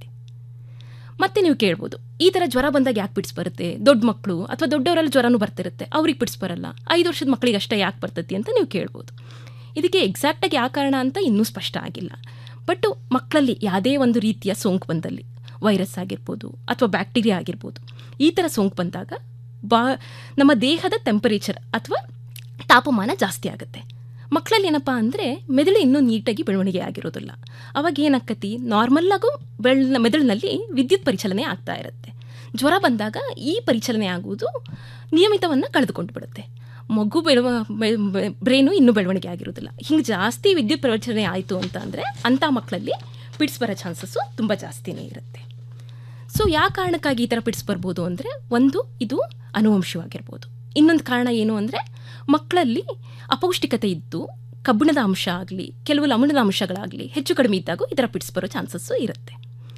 ಮತ್ತೆ ನೀವು ಕೇಳ್ಬೋದು ಈ ಥರ ಜ್ವರ ಬಂದಾಗ ಯಾಕೆ ಪಿಡ್ಸ್ ಬರುತ್ತೆ ದೊಡ್ಡ ಮಕ್ಕಳು ಅಥವಾ ದೊಡ್ಡವರಲ್ಲಿ ಜ್ವರನೂ ಬರ್ತಿರುತ್ತೆ ಅವ್ರಿಗೆ ಪಿಡ್ಸ್ ಬರಲ್ಲ ಐದು ವರ್ಷದ ಮಕ್ಕಳಿಗೆ ಅಷ್ಟೇ ಯಾಕೆ ಬರ್ತೈತಿ ಅಂತ ನೀವು ಕೇಳ್ಬೋದು ಇದಕ್ಕೆ ಎಕ್ಸಾಕ್ಟಾಗಿ ಯಾವ ಕಾರಣ ಅಂತ ಇನ್ನೂ ಸ್ಪಷ್ಟ ಆಗಿಲ್ಲ ಬಟ್ ಮಕ್ಕಳಲ್ಲಿ ಯಾವುದೇ ಒಂದು ರೀತಿಯ ಸೋಂಕು ಬಂದಲ್ಲಿ ವೈರಸ್ ಆಗಿರ್ಬೋದು ಅಥವಾ ಬ್ಯಾಕ್ಟೀರಿಯಾ ಆಗಿರ್ಬೋದು ಈ ಥರ ಸೋಂಕು ಬಂದಾಗ ಬಾ ನಮ್ಮ ದೇಹದ ಟೆಂಪರೇಚರ್ ಅಥವಾ ತಾಪಮಾನ ಜಾಸ್ತಿ ಆಗುತ್ತೆ ಮಕ್ಕಳಲ್ಲಿ ಏನಪ್ಪ ಅಂದರೆ ಮೆದುಳು ಇನ್ನೂ ನೀಟಾಗಿ ಬೆಳವಣಿಗೆ ಆಗಿರೋದಿಲ್ಲ ಅವಾಗ ಏನಾಕತಿ ನಾರ್ಮಲ್ಲಾಗೂ ಬೆಳ್ ಮೆದುಳಿನಲ್ಲಿ ವಿದ್ಯುತ್ ಪರಿಚಲನೆ ಆಗ್ತಾ ಇರುತ್ತೆ ಜ್ವರ ಬಂದಾಗ ಈ ಪರಿಚಲನೆ ಆಗುವುದು ನಿಯಮಿತವನ್ನು ಕಳೆದುಕೊಂಡು ಬಿಡುತ್ತೆ ಮಗು ಬೆಳವ ಬ್ರೈನು ಇನ್ನೂ ಬೆಳವಣಿಗೆ ಆಗಿರೋದಿಲ್ಲ ಹಿಂಗೆ ಜಾಸ್ತಿ ವಿದ್ಯುತ್ ಪರಿಚಲನೆ ಆಯಿತು ಅಂತ ಅಂದರೆ ಅಂಥ ಮಕ್ಕಳಲ್ಲಿ ಪಿಡ್ಸ್ ಬರೋ ಚಾನ್ಸಸ್ಸು ತುಂಬ ಜಾಸ್ತಿನೇ ಇರುತ್ತೆ ಸೊ ಯಾವ ಕಾರಣಕ್ಕಾಗಿ ಈ ಥರ ಪಿಡ್ಸ್ ಬರ್ಬೋದು ಅಂದರೆ ಒಂದು ಇದು ಅನುವಂಶವಾಗಿರ್ಬೋದು ಇನ್ನೊಂದು ಕಾರಣ ಏನು ಅಂದರೆ ಮಕ್ಕಳಲ್ಲಿ ಅಪೌಷ್ಟಿಕತೆ ಇದ್ದು ಕಬ್ಬಿಣದ ಅಂಶ ಆಗಲಿ ಕೆಲವು ಲವಣದ ಅಂಶಗಳಾಗಲಿ ಹೆಚ್ಚು ಕಡಿಮೆ ಇದ್ದಾಗ ಈ ಥರ ಪಿಡ್ಸ್ ಬರೋ ಚಾನ್ಸಸ್ಸು ಇರುತ್ತೆ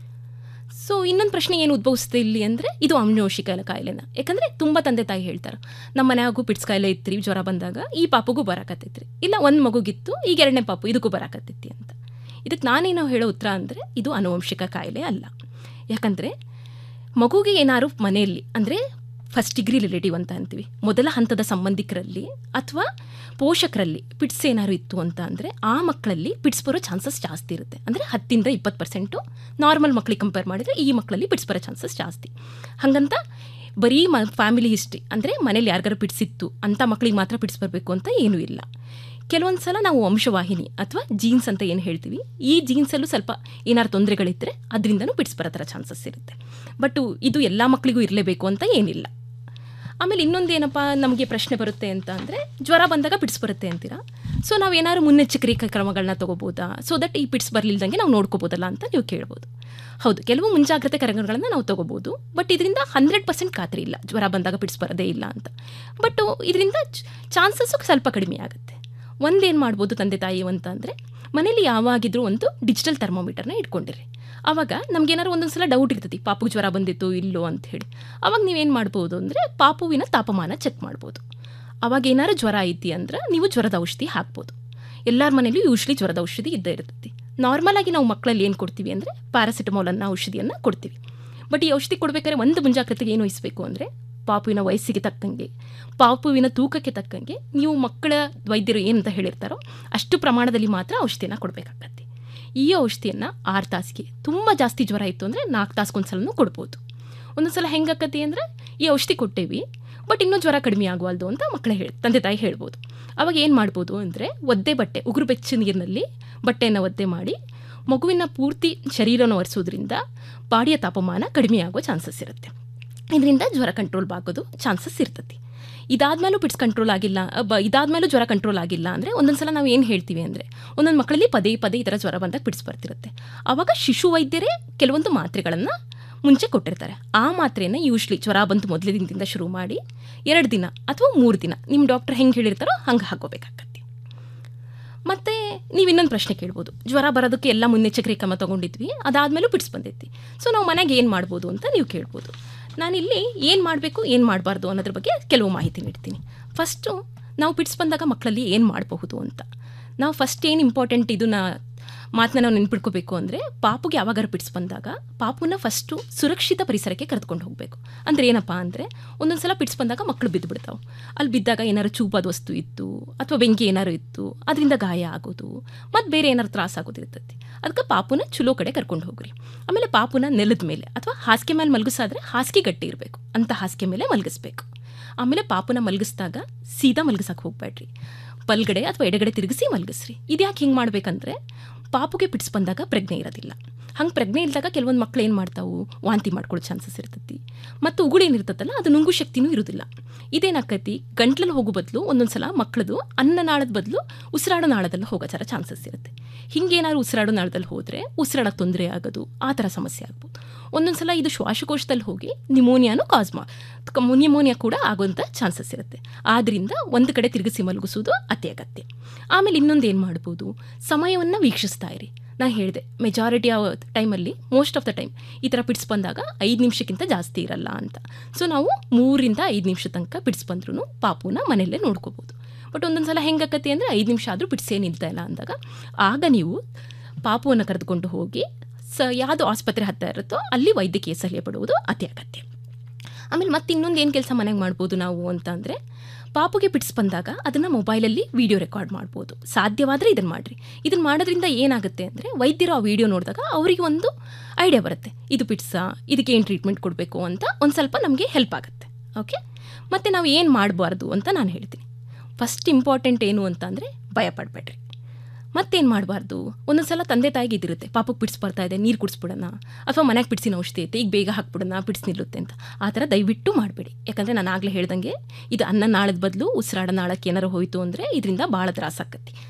ಸೊ ಇನ್ನೊಂದು ಪ್ರಶ್ನೆ ಏನು ಉದ್ಭವಿಸುತ್ತೆ ಇಲ್ಲಿ ಅಂದರೆ ಇದು ಅನುವಂಶಿಕ ಕಾಯಿಲೆನ ಯಾಕಂದರೆ ತುಂಬ ತಂದೆ ತಾಯಿ ಹೇಳ್ತಾರೆ ನಮ್ಮ ಮನ್ಯಾಗೂ ಪಿಡ್ಸ್ ಕಾಯಿಲೆ ಇತ್ತು ಜ್ವರ ಬಂದಾಗ ಈ ಪಾಪಗೂ ಬರಾಕತ್ತೈತ್ರಿ ಇಲ್ಲ ಒಂದು ಮಗುಗಿತ್ತು ಈಗ ಎರಡನೇ ಪಾಪು ಇದಕ್ಕೂ ಬರಾಕತ್ತೈತಿ ಅಂತ ಇದಕ್ಕೆ ನಾನೇನೋ ಹೇಳೋ ಉತ್ತರ ಅಂದರೆ ಇದು ಅನುವಂಶಿಕ ಕಾಯಿಲೆ ಅಲ್ಲ ಯಾಕಂದರೆ ಮಗುಗೆ ಏನಾದ್ರು ಮನೆಯಲ್ಲಿ ಅಂದರೆ ಫಸ್ಟ್ ಡಿಗ್ರಿ ರಿಲೇಟಿವ್ ಅಂತ ಅಂತೀವಿ ಮೊದಲ ಹಂತದ ಸಂಬಂಧಿಕರಲ್ಲಿ ಅಥವಾ ಪೋಷಕರಲ್ಲಿ ಪಿಡ್ಸ್ ಏನಾದ್ರು ಇತ್ತು ಅಂತ ಅಂದರೆ ಆ ಮಕ್ಕಳಲ್ಲಿ ಪಿಡ್ಸ್ ಬರೋ ಚಾನ್ಸಸ್ ಜಾಸ್ತಿ ಇರುತ್ತೆ ಅಂದರೆ ಹತ್ತಿಂದ ಇಪ್ಪತ್ತು ಪರ್ಸೆಂಟು ನಾರ್ಮಲ್ ಮಕ್ಕಳಿಗೆ ಕಂಪೇರ್ ಮಾಡಿದರೆ ಈ ಮಕ್ಕಳಲ್ಲಿ ಪಿಡ್ಸ್ ಬರೋ ಚಾನ್ಸಸ್ ಜಾಸ್ತಿ ಹಾಗಂತ ಬರೀ ಮ ಫ್ಯಾಮಿಲಿ ಹಿಸ್ಟ್ರಿ ಅಂದರೆ ಮನೇಲಿ ಯಾರಿಗಾರು ಪಿಡ್ಸ್ ಇತ್ತು ಅಂಥ ಮಕ್ಕಳಿಗೆ ಮಾತ್ರ ಪಿಡ್ಸ್ ಬರಬೇಕು ಅಂತ ಏನೂ ಇಲ್ಲ ಕೆಲವೊಂದು ಸಲ ನಾವು ವಂಶವಾಹಿನಿ ಅಥವಾ ಜೀನ್ಸ್ ಅಂತ ಏನು ಹೇಳ್ತೀವಿ ಈ ಜೀನ್ಸಲ್ಲೂ ಸ್ವಲ್ಪ ಏನಾದ್ರು ತೊಂದರೆಗಳಿದ್ದರೆ ಅದರಿಂದನೂ ಪಿಡ್ಸ್ ಬರೋ ಥರ ಚಾನ್ಸಸ್ ಇರುತ್ತೆ ಬಟ್ ಇದು ಎಲ್ಲ ಮಕ್ಕಳಿಗೂ ಇರಲೇಬೇಕು ಅಂತ ಏನಿಲ್ಲ ಆಮೇಲೆ ಇನ್ನೊಂದು ಏನಪ್ಪ ನಮಗೆ ಪ್ರಶ್ನೆ ಬರುತ್ತೆ ಅಂತ ಅಂದರೆ ಜ್ವರ ಬಂದಾಗ ಪಿಡ್ಸ್ ಬರುತ್ತೆ ಅಂತೀರಾ ಸೊ ನಾವು ಏನಾದ್ರು ಮುನ್ನೆಚ್ಚರಿಕೆ ಕ್ರಮಗಳನ್ನ ತೊಗೋಬೋದಾ ಸೊ ದಟ್ ಈ ಪಿಡ್ಸ್ ಬರಲಿಲ್ದಂಗೆ ನಾವು ನೋಡ್ಕೋಬೋದಲ್ಲ ಅಂತ ನೀವು ಕೇಳ್ಬೋದು ಹೌದು ಕೆಲವು ಮುಂಜಾಗ್ರತೆ ಕ್ರಮಗಳನ್ನು ನಾವು ತೊಗೋಬೋದು ಬಟ್ ಇದರಿಂದ ಹಂಡ್ರೆಡ್ ಪರ್ಸೆಂಟ್ ಖಾತ್ರಿ ಇಲ್ಲ ಜ್ವರ ಬಂದಾಗ ಪಿಡ್ಸ್ ಬರೋದೇ ಇಲ್ಲ ಅಂತ ಬಟ್ ಇದರಿಂದ ಚಾನ್ಸಸ್ಸು ಸ್ವಲ್ಪ ಕಡಿಮೆ ಆಗುತ್ತೆ ಒಂದೇನು ಮಾಡ್ಬೋದು ತಂದೆ ತಾಯಿ ಅಂತ ಅಂದರೆ ಮನೇಲಿ ಯಾವಾಗಿದ್ರೂ ಒಂದು ಡಿಜಿಟಲ್ ಥರ್ಮೋಮೀಟರ್ನ ಇಟ್ಕೊಂಡಿರಿ ಆವಾಗ ನಮ್ಗೇನಾದ್ರು ಒಂದೊಂದು ಸಲ ಡೌಟ್ ಇರ್ತೈತಿ ಪಾಪುಗೆ ಜ್ವರ ಬಂದಿತ್ತು ಇಲ್ಲೋ ಅಂತ ಹೇಳಿ ಅವಾಗ ನೀವೇನು ಮಾಡ್ಬೋದು ಅಂದರೆ ಪಾಪುವಿನ ತಾಪಮಾನ ಚೆಕ್ ಮಾಡ್ಬೋದು ಅವಾಗ ಏನಾದ್ರು ಜ್ವರ ಐತಿ ಅಂದ್ರೆ ನೀವು ಜ್ವರದ ಔಷಧಿ ಹಾಕ್ಬೋದು ಎಲ್ಲರ ಮನೇಲೂ ಯೂಶ್ವಲಿ ಜ್ವರದ ಔಷಧಿ ಇದ್ದೇ ಇರ್ತೈತಿ ನಾರ್ಮಲ್ ಆಗಿ ನಾವು ಮಕ್ಕಳಲ್ಲಿ ಏನು ಕೊಡ್ತೀವಿ ಅಂದರೆ ಪ್ಯಾರಾಸಿಟಮಾಲ್ ಅನ್ನೋ ಔಷಧಿಯನ್ನು ಕೊಡ್ತೀವಿ ಬಟ್ ಈ ಔಷಧಿ ಕೊಡಬೇಕಾದ್ರೆ ಒಂದು ಮುಂಜಾಗ್ರತೆಗೆ ಏನು ವಹಿಸಬೇಕು ಅಂದರೆ ಪಾಪುವಿನ ವಯಸ್ಸಿಗೆ ತಕ್ಕಂಗೆ ಪಾಪುವಿನ ತೂಕಕ್ಕೆ ತಕ್ಕಂಗೆ ನೀವು ಮಕ್ಕಳ ವೈದ್ಯರು ಏನಂತ ಹೇಳಿರ್ತಾರೋ ಅಷ್ಟು ಪ್ರಮಾಣದಲ್ಲಿ ಮಾತ್ರ ಔಷಧಿಯನ್ನು ಕೊಡಬೇಕಾಗತ್ತೆ ಈ ಔಷಧಿಯನ್ನು ಆರು ತಾಸಿಗೆ ತುಂಬ ಜಾಸ್ತಿ ಜ್ವರ ಇತ್ತು ಅಂದರೆ ನಾಲ್ಕು ತಾಸ್ಗೊಂದ್ಸಲನೂ ಕೊಡ್ಬೋದು ಒಂದೊಂದು ಸಲ ಹೆಂಗಾಕತಿ ಅಂದರೆ ಈ ಔಷಧಿ ಕೊಟ್ಟೇವಿ ಬಟ್ ಇನ್ನೂ ಜ್ವರ ಕಡಿಮೆ ಆಗುವಲ್ದು ಅಂತ ಮಕ್ಕಳು ಹೇಳಿ ತಂದೆ ತಾಯಿ ಹೇಳ್ಬೋದು ಅವಾಗ ಏನು ಮಾಡ್ಬೋದು ಅಂದರೆ ಒದ್ದೆ ಬಟ್ಟೆ ಉಗುರು ಬೆಚ್ಚ ನೀರಿನಲ್ಲಿ ಬಟ್ಟೆಯನ್ನು ಒದ್ದೆ ಮಾಡಿ ಮಗುವಿನ ಪೂರ್ತಿ ಶರೀರವನ್ನು ಒರೆಸೋದ್ರಿಂದ ಬಾಡಿಯ ತಾಪಮಾನ ಕಡಿಮೆ ಆಗೋ ಚಾನ್ಸಸ್ ಇರುತ್ತೆ ಇದರಿಂದ ಜ್ವರ ಕಂಟ್ರೋಲ್ ಆಗೋದು ಚಾನ್ಸಸ್ ಇರ್ತೈತಿ ಇದಾದ್ಮೇಲೂ ಪಿಟ್ಸ್ ಕಂಟ್ರೋಲ್ ಆಗಿಲ್ಲ ಬ ಇದಾದ್ಮೇಲೂ ಜ್ವರ ಕಂಟ್ರೋಲ್ ಆಗಿಲ್ಲ ಅಂದರೆ ಒಂದೊಂದು ಸಲ ನಾವು ಏನು ಹೇಳ್ತೀವಿ ಅಂದರೆ ಒಂದೊಂದು ಮಕ್ಕಳಲ್ಲಿ ಪದೇ ಪದೇ ಈ ಥರ ಜ್ವರ ಬಂದಾಗ ಪಿಟ್ಸ್ ಬರ್ತಿರುತ್ತೆ ಆವಾಗ ಶಿಶು ವೈದ್ಯರೇ ಕೆಲವೊಂದು ಮಾತ್ರೆಗಳನ್ನು ಮುಂಚೆ ಕೊಟ್ಟಿರ್ತಾರೆ ಆ ಮಾತ್ರೆಯನ್ನು ಯೂಶ್ಲಿ ಜ್ವರ ಬಂತು ಮೊದಲೇ ದಿನದಿಂದ ಶುರು ಮಾಡಿ ಎರಡು ದಿನ ಅಥವಾ ಮೂರು ದಿನ ನಿಮ್ಮ ಡಾಕ್ಟರ್ ಹೆಂಗೆ ಹೇಳಿರ್ತಾರೋ ಹಂಗೆ ಹಾಕೋಬೇಕಾಗತ್ತೆ ಮತ್ತು ನೀವು ಇನ್ನೊಂದು ಪ್ರಶ್ನೆ ಕೇಳ್ಬೋದು ಜ್ವರ ಬರೋದಕ್ಕೆ ಎಲ್ಲ ಮುನ್ನೆಚ್ಚರಿಕೆ ಕ್ರಮ ತೊಗೊಂಡಿದ್ವಿ ಅದಾದಮೇಲೂ ಪಿಟ್ಸ್ ಬಂದೈತಿ ಸೊ ನಾವು ಮನೆಗೆ ಏನು ಮಾಡ್ಬೋದು ಅಂತ ನೀವು ಕೇಳ್ಬೋದು ನಾನಿಲ್ಲಿ ಏನು ಮಾಡಬೇಕು ಏನು ಮಾಡಬಾರ್ದು ಅನ್ನೋದ್ರ ಬಗ್ಗೆ ಕೆಲವು ಮಾಹಿತಿ ನೀಡ್ತೀನಿ ಫಸ್ಟು ನಾವು ಪಿಟ್ಸ್ ಬಂದಾಗ ಮಕ್ಕಳಲ್ಲಿ ಏನು ಮಾಡಬಹುದು ಅಂತ ನಾವು ಫಸ್ಟ್ ಏನು ಇಂಪಾರ್ಟೆಂಟ್ ಇದನ್ನ ಮಾತನ್ನ ನಾವು ನೆನ್ಪಿಡ್ಕೋಬೇಕು ಅಂದರೆ ಪಾಪುಗೆ ಯಾವಾಗಾರು ಪಿಟ್ಸ್ ಬಂದಾಗ ಪಾಪುನ ಫಸ್ಟು ಸುರಕ್ಷಿತ ಪರಿಸರಕ್ಕೆ ಕರೆದುಕೊಂಡು ಹೋಗಬೇಕು ಅಂದರೆ ಏನಪ್ಪ ಅಂದರೆ ಒಂದೊಂದು ಸಲ ಪಿಟ್ಸ್ ಬಂದಾಗ ಮಕ್ಕಳು ಬಿದ್ದು ಬಿಡ್ತಾವೆ ಅಲ್ಲಿ ಬಿದ್ದಾಗ ಏನಾದ್ರು ಚೂಪಾದ ವಸ್ತು ಇತ್ತು ಅಥವಾ ಬೆಂಕಿ ಏನಾರು ಇತ್ತು ಅದರಿಂದ ಗಾಯ ಆಗೋದು ಮತ್ತು ಬೇರೆ ಏನಾರು ತ್ರಾಸ ಆಗೋದಿರ್ತೈತಿ ಅದಕ್ಕೆ ಪಾಪುನ ಚಲೋ ಕಡೆ ಕರ್ಕೊಂಡು ಹೋಗ್ರಿ ಆಮೇಲೆ ಪಾಪುನ ನೆಲದ ಮೇಲೆ ಅಥವಾ ಹಾಸಿಗೆ ಮೇಲೆ ಮಲಗಿಸಾದ್ರೆ ಹಾಸಿಗೆ ಗಟ್ಟಿ ಇರಬೇಕು ಅಂತ ಹಾಸಿಗೆ ಮೇಲೆ ಮಲಗಿಸ್ಬೇಕು ಆಮೇಲೆ ಪಾಪುನ ಮಲಗಿಸಿದಾಗ ಸೀದಾ ಮಲಗಿಸಕ್ಕೆ ಹೋಗ್ಬೇಡ್ರಿ ಬಲ್ಗಡೆ ಅಥವಾ ಎಡಗಡೆ ತಿರುಗಿಸಿ ಮಲಗಿಸ್ರಿ ಇದ್ಯಾಕೆ ಹಿಂಗೆ ಮಾಡ್ಬೇಕಂದ್ರೆ ಪಾಪುಗೆ ಪಿಟ್ಸ್ ಬಂದಾಗ ಪ್ರಜ್ಞೆ ಇರೋದಿಲ್ಲ ಹಂಗೆ ಪ್ರಜ್ಞೆ ಇಲ್ದಾಗ ಕೆಲವೊಂದು ಮಕ್ಳು ಏನು ಮಾಡ್ತಾವು ವಾಂತಿ ಮಾಡ್ಕೊಳ್ಳೋ ಚಾನ್ಸಸ್ ಇರ್ತೈತಿ ಮತ್ತು ಉಗುಳು ಏನಿರ್ತೈತಲ್ಲ ಅದು ನುಂಗು ಶಕ್ತಿನೂ ಇರೋದಿಲ್ಲ ಇದೇನಾಕೈತಿ ಗಂಟ್ಲಲ್ಲಿ ಹೋಗೋ ಬದಲು ಒಂದೊಂದು ಸಲ ಮಕ್ಕಳದು ಅನ್ನನಾಳದ ಬದಲು ಉಸಿರಾಡೋ ನಾಳದಲ್ಲಿ ಹೋಗೋ ಥರ ಚಾನ್ಸಸ್ ಇರುತ್ತೆ ಹಿಂಗೇನಾದ್ರು ಉಸಿರಾಡೋ ನಾಳದಲ್ಲಿ ಹೋದರೆ ಉಸಿರಾಡೋಕ್ಕೆ ತೊಂದರೆ ಆಗೋದು ಆ ಥರ ಸಮಸ್ಯೆ ಆಗ್ಬೋದು ಒಂದೊಂದು ಸಲ ಇದು ಶ್ವಾಸಕೋಶದಲ್ಲಿ ಹೋಗಿ ನಿಮೋನಿಯಾನು ಕಾಸ್ ಮಾ ನಿಮೋನಿಯಾ ಕೂಡ ಆಗುವಂಥ ಚಾನ್ಸಸ್ ಇರುತ್ತೆ ಆದ್ದರಿಂದ ಒಂದು ಕಡೆ ತಿರುಗಿಸಿ ಮಲಗಿಸೋದು ಅತಿ ಅಗತ್ಯ ಆಮೇಲೆ ಇನ್ನೊಂದು ಏನು ಮಾಡ್ಬೋದು ಸಮಯವನ್ನು ವೀಕ್ಷಿಸ್ತಾ ಇರಿ ನಾನು ಹೇಳಿದೆ ಮೆಜಾರಿಟಿ ಆಫ್ ಟೈಮಲ್ಲಿ ಮೋಸ್ಟ್ ಆಫ್ ದ ಟೈಮ್ ಈ ಥರ ಪಿಡ್ಸ್ ಬಂದಾಗ ಐದು ನಿಮಿಷಕ್ಕಿಂತ ಜಾಸ್ತಿ ಇರಲ್ಲ ಅಂತ ಸೊ ನಾವು ಮೂರಿಂದ ಐದು ನಿಮಿಷ ತನಕ ಪಿಡ್ಸ್ ಬಂದ್ರೂ ಪಾಪುನ ಮನೆಯಲ್ಲೇ ನೋಡ್ಕೋಬೋದು ಬಟ್ ಒಂದೊಂದು ಸಲ ಹೆಂಗಾಕತಿ ಅಂದರೆ ಐದು ನಿಮಿಷ ಆದರೂ ಪಿಡ್ಸ್ ಏನಿಲ್ತಾ ಇಲ್ಲ ಅಂದಾಗ ಆಗ ನೀವು ಪಾಪುವನ್ನು ಕರೆದುಕೊಂಡು ಹೋಗಿ ಸ ಯಾವುದು ಆಸ್ಪತ್ರೆ ಹತ್ತಿರ ಇರುತ್ತೋ ಅಲ್ಲಿ ವೈದ್ಯಕೀಯ ಸಲಹೆ ಪಡುವುದು ಅತಿ ಅಗತ್ಯ ಆಮೇಲೆ ಮತ್ತೆ ಇನ್ನೊಂದು ಏನು ಕೆಲಸ ಮನೆಗೆ ಮಾಡ್ಬೋದು ನಾವು ಅಂತ ಅಂದರೆ ಪಾಪುಗೆ ಪಿಟ್ಸ್ ಬಂದಾಗ ಅದನ್ನು ಮೊಬೈಲಲ್ಲಿ ವಿಡಿಯೋ ರೆಕಾರ್ಡ್ ಮಾಡ್ಬೋದು ಸಾಧ್ಯವಾದರೆ ಇದನ್ನು ಮಾಡಿರಿ ಇದನ್ನು ಮಾಡೋದ್ರಿಂದ ಏನಾಗುತ್ತೆ ಅಂದರೆ ವೈದ್ಯರು ಆ ವಿಡಿಯೋ ನೋಡಿದಾಗ ಅವರಿಗೆ ಒಂದು ಐಡಿಯಾ ಬರುತ್ತೆ ಇದು ಪಿಟ್ಸಾ ಇದಕ್ಕೆ ಏನು ಟ್ರೀಟ್ಮೆಂಟ್ ಕೊಡಬೇಕು ಅಂತ ಒಂದು ಸ್ವಲ್ಪ ನಮಗೆ ಹೆಲ್ಪ್ ಆಗುತ್ತೆ ಓಕೆ ಮತ್ತು ನಾವು ಏನು ಮಾಡಬಾರ್ದು ಅಂತ ನಾನು ಹೇಳ್ತೀನಿ ಫಸ್ಟ್ ಇಂಪಾರ್ಟೆಂಟ್ ಏನು ಅಂತ ಅಂದರೆ ಭಯ ಪಡಬೇಡ್ರಿ ಮತ್ತೇನು ಮಾಡಬಾರ್ದು ಒಂದೊಂದು ಸಲ ತಂದೆ ತಾಯಿಗೆ ಇದಿರುತ್ತೆ ಪಾಪಕ್ಕೆ ಪಿಡ್ಸ್ ಬರ್ತಾ ಇದೆ ನೀರು ಕುಡಿಸ್ಬಿಡೋಣ ಅಥವಾ ಮನೆಗೆ ಪಿಡ್ಸಿನ ಔಷಧಿ ಐತೆ ಈಗ ಬೇಗ ಹಾಕ್ಬಿಡೋಣ ಪಿಡ್ಸ್ ನಿಲ್ಲುತ್ತೆ ಅಂತ ಆ ಥರ ದಯವಿಟ್ಟು ಮಾಡಬೇಡಿ ಯಾಕಂದರೆ ನಾನು ಆಗಲೇ ಹೇಳ್ದಂಗೆ ಇದು ಅನ್ನ ನಾಳದ ಬದಲು ಉಸಿರಾಡ ನಾಳಕ್ಕೆ ಏನಾರು ಹೋಯಿತು ಅಂದರೆ ಇದರಿಂದ ಭಾಳ ತ್ರಾಸಾಕತಿ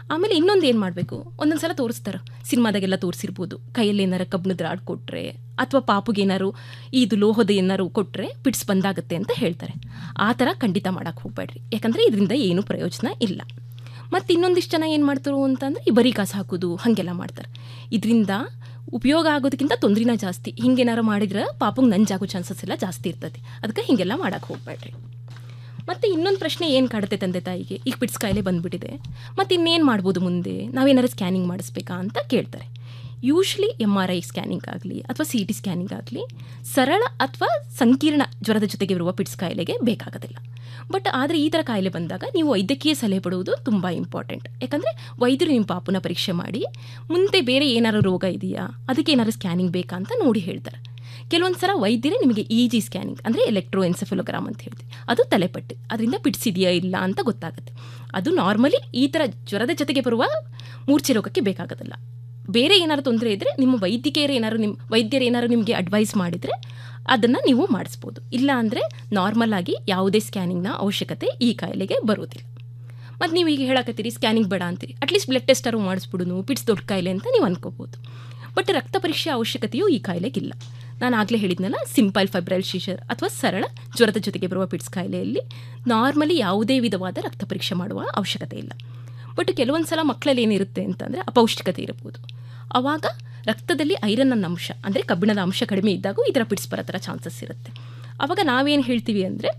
ಆಮೇಲೆ ಇನ್ನೊಂದು ಏನು ಮಾಡಬೇಕು ಒಂದೊಂದು ಸಲ ತೋರಿಸ್ತಾರೆ ಸಿನಿಮಾದಾಗೆಲ್ಲ ತೋರಿಸಿರ್ಬೋದು ಕೈಯಲ್ಲಿ ಏನಾರು ಕಬ್ಬಿಣದ ರಾಡ್ ಕೊಟ್ಟರೆ ಅಥವಾ ಪಾಪುಗೆ ಏನಾರು ಇದು ಲೋಹದ ಏನಾರು ಕೊಟ್ಟರೆ ಪಿಡ್ಸ್ ಬಂದಾಗುತ್ತೆ ಅಂತ ಹೇಳ್ತಾರೆ ಆ ಥರ ಖಂಡಿತ ಮಾಡೋಕ್ಕೆ ಹೋಗ್ಬೇಡ್ರಿ ಯಾಕಂದರೆ ಇದರಿಂದ ಏನೂ ಪ್ರಯೋಜನ ಇಲ್ಲ ಮತ್ತು ಇನ್ನೊಂದಿಷ್ಟು ಜನ ಏನು ಮಾಡ್ತಾರೆ ಅಂತಂದರೆ ಈ ಬರೀ ಕಾಸು ಹಾಕೋದು ಹಾಗೆಲ್ಲ ಮಾಡ್ತಾರೆ ಇದರಿಂದ ಉಪಯೋಗ ಆಗೋದಕ್ಕಿಂತ ತೊಂದರೆನ ಜಾಸ್ತಿ ಹಿಂಗೇನಾರು ಮಾಡಿದ್ರೆ ಪಾಪಂಗೆ ನಂಜಾಗೋ ಚಾನ್ಸಸ್ ಎಲ್ಲ ಜಾಸ್ತಿ ಇರ್ತದೆ ಅದಕ್ಕೆ ಹೀಗೆಲ್ಲ ಮಾಡೋಕ್ಕೆ ಹೋಗ್ಬೇಡ್ರಿ ಮತ್ತು ಇನ್ನೊಂದು ಪ್ರಶ್ನೆ ಏನು ಕಾಡುತ್ತೆ ತಂದೆ ತಾಯಿಗೆ ಈಗ ಪಿಟ್ಸ್ ಕಾಯಿಲೆ ಬಂದುಬಿಟ್ಟಿದೆ ಮತ್ತು ಇನ್ನೇನು ಮಾಡ್ಬೋದು ಮುಂದೆ ನಾವೇನಾದ್ರು ಸ್ಕ್ಯಾನಿಂಗ್ ಮಾಡಿಸ್ಬೇಕಾ ಅಂತ ಕೇಳ್ತಾರೆ usually M R I scanning ಆಗಲಿ ಅಥವಾ ಸಿ ಟಿ ಸ್ಕ್ಯಾನಿಂಗ್ ಆಗಲಿ ಸರಳ ಅಥವಾ ಸಂಕೀರ್ಣ ಜ್ವರದ ಜೊತೆಗೆ ಇರುವ ಪಿಟ್ಸ್ ಕಾಯಿಲೆಗೆ ಬೇಕಾಗೋದಿಲ್ಲ ಬಟ್ ಆದರೆ ಈ ಥರ ಕಾಯಿಲೆ ಬಂದಾಗ ನೀವು ವೈದ್ಯಕೀಯ ಸಲಹೆ ಪಡುವುದು ತುಂಬ ಇಂಪಾರ್ಟೆಂಟ್ ಯಾಕಂದರೆ ವೈದ್ಯರು ನಿಮ್ಮ ಪಾಪುನ ಪರೀಕ್ಷೆ ಮಾಡಿ ಮುಂದೆ ಬೇರೆ ಏನಾರು ರೋಗ ಇದೆಯಾ ಅದಕ್ಕೆ ಏನಾದ್ರು ಸ್ಕ್ಯಾನಿಂಗ್ ಬೇಕಾ ಅಂತ ನೋಡಿ ಹೇಳ್ತಾರೆ ಕೆಲವೊಂದು ಸಲ ವೈದ್ಯರೇ ನಿಮಗೆ ಇ ಜಿ ಸ್ಕ್ಯಾನಿಂಗ್ ಅಂದರೆ ಎಲೆಕ್ಟ್ರೋ ಎನ್ಸೆಫಲೋಗ್ರಾಮ್ ಅಂತ ಹೇಳ್ತೀವಿ ಅದು ತಲೆಪಟ್ಟು ಅದರಿಂದ ಪಿಟ್ಸ್ ಇದೆಯಾ ಇಲ್ಲ ಅಂತ ಗೊತ್ತಾಗುತ್ತೆ ಅದು ನಾರ್ಮಲಿ ಈ ಥರ ಜ್ವರದ ಜೊತೆಗೆ ಬರುವ ಮೂರ್ಛೆ ರೋಗಕ್ಕೆ ಬೇಕಾಗೋದಿಲ್ಲ ಬೇರೆ ಏನಾದ್ರು ತೊಂದರೆ ಇದ್ದರೆ ನಿಮ್ಮ ವೈದ್ಯಕೀಯರು ಏನಾದ್ರು ನಿಮ್ಮ ವೈದ್ಯರು ಏನಾದ್ರು ನಿಮಗೆ ಅಡ್ವೈಸ್ ಮಾಡಿದರೆ ಅದನ್ನು ನೀವು ಮಾಡಿಸ್ಬೋದು ಇಲ್ಲ ಅಂದರೆ ನಾರ್ಮಲ್ ಆಗಿ ಯಾವುದೇ ಸ್ಕ್ಯಾನಿಂಗ್ನ ಅವಶ್ಯಕತೆ ಈ ಕಾಯಿಲೆಗೆ ಬರೋದಿಲ್ಲ ಮತ್ತು ನೀವು ಈಗ ಹೇಳಕತ್ತೀರಿ ಸ್ಕ್ಯಾನಿಂಗ್ ಬೇಡ ಅಂತೀರಿ ಅಟ್ಲೀಸ್ಟ್ ಬ್ಲಡ್ ಟೆಸ್ಟಾರು ಮಾಡಿಸ್ಬಿಡುನು ಪಿಟ್ಸ್ ದೊಡ್ಡ ಕಾಯಿಲೆ ಅಂತ ನೀವು ಅನ್ಕೋಬೋದು ಬಟ್ ರಕ್ತ ಪರೀಕ್ಷೆ ಅವಶ್ಯಕತೆಯೂ ಈ ಕಾಯಿಲೆಗಿಲ್ಲ ನಾನು ಆಗಲೇ ಹೇಳಿದ್ನಲ್ಲ ಸಿಂಪಲ್ ಫೈಬ್ರೈಲ್ ಶೀಶರ್ ಅಥವಾ ಸರಳ ಜ್ವರದ ಜೊತೆಗೆ ಬರುವ ಪಿಟ್ಸ್ ಕಾಯಿಲೆಯಲ್ಲಿ ನಾರ್ಮಲಿ ಯಾವುದೇ ವಿಧವಾದ ರಕ್ತ ಪರೀಕ್ಷೆ ಮಾಡುವ ಅವಶ್ಯಕತೆ ಇಲ್ಲ ಬಟ್ ಕೆಲವೊಂದು ಸಲ ಮಕ್ಕಳಲ್ಲಿ ಏನಿರುತ್ತೆ ಅಂತಂದರೆ ಅಪೌಷ್ಟಿಕತೆ ಇರಬಹುದು ಆವಾಗ ರಕ್ತದಲ್ಲಿ ಐರನ್ ಅನ್ನ ಅಂಶ ಅಂದರೆ ಕಬ್ಬಿಣದ ಅಂಶ ಕಡಿಮೆ ಇದ್ದಾಗೂ ಈ ಥರ ಪಿಟ್ಸ್ ಬರೋ ಥರ ಚಾನ್ಸಸ್ ಇರುತ್ತೆ ಆವಾಗ ನಾವೇನು ಹೇಳ್ತೀವಿ ಅಂದರೆ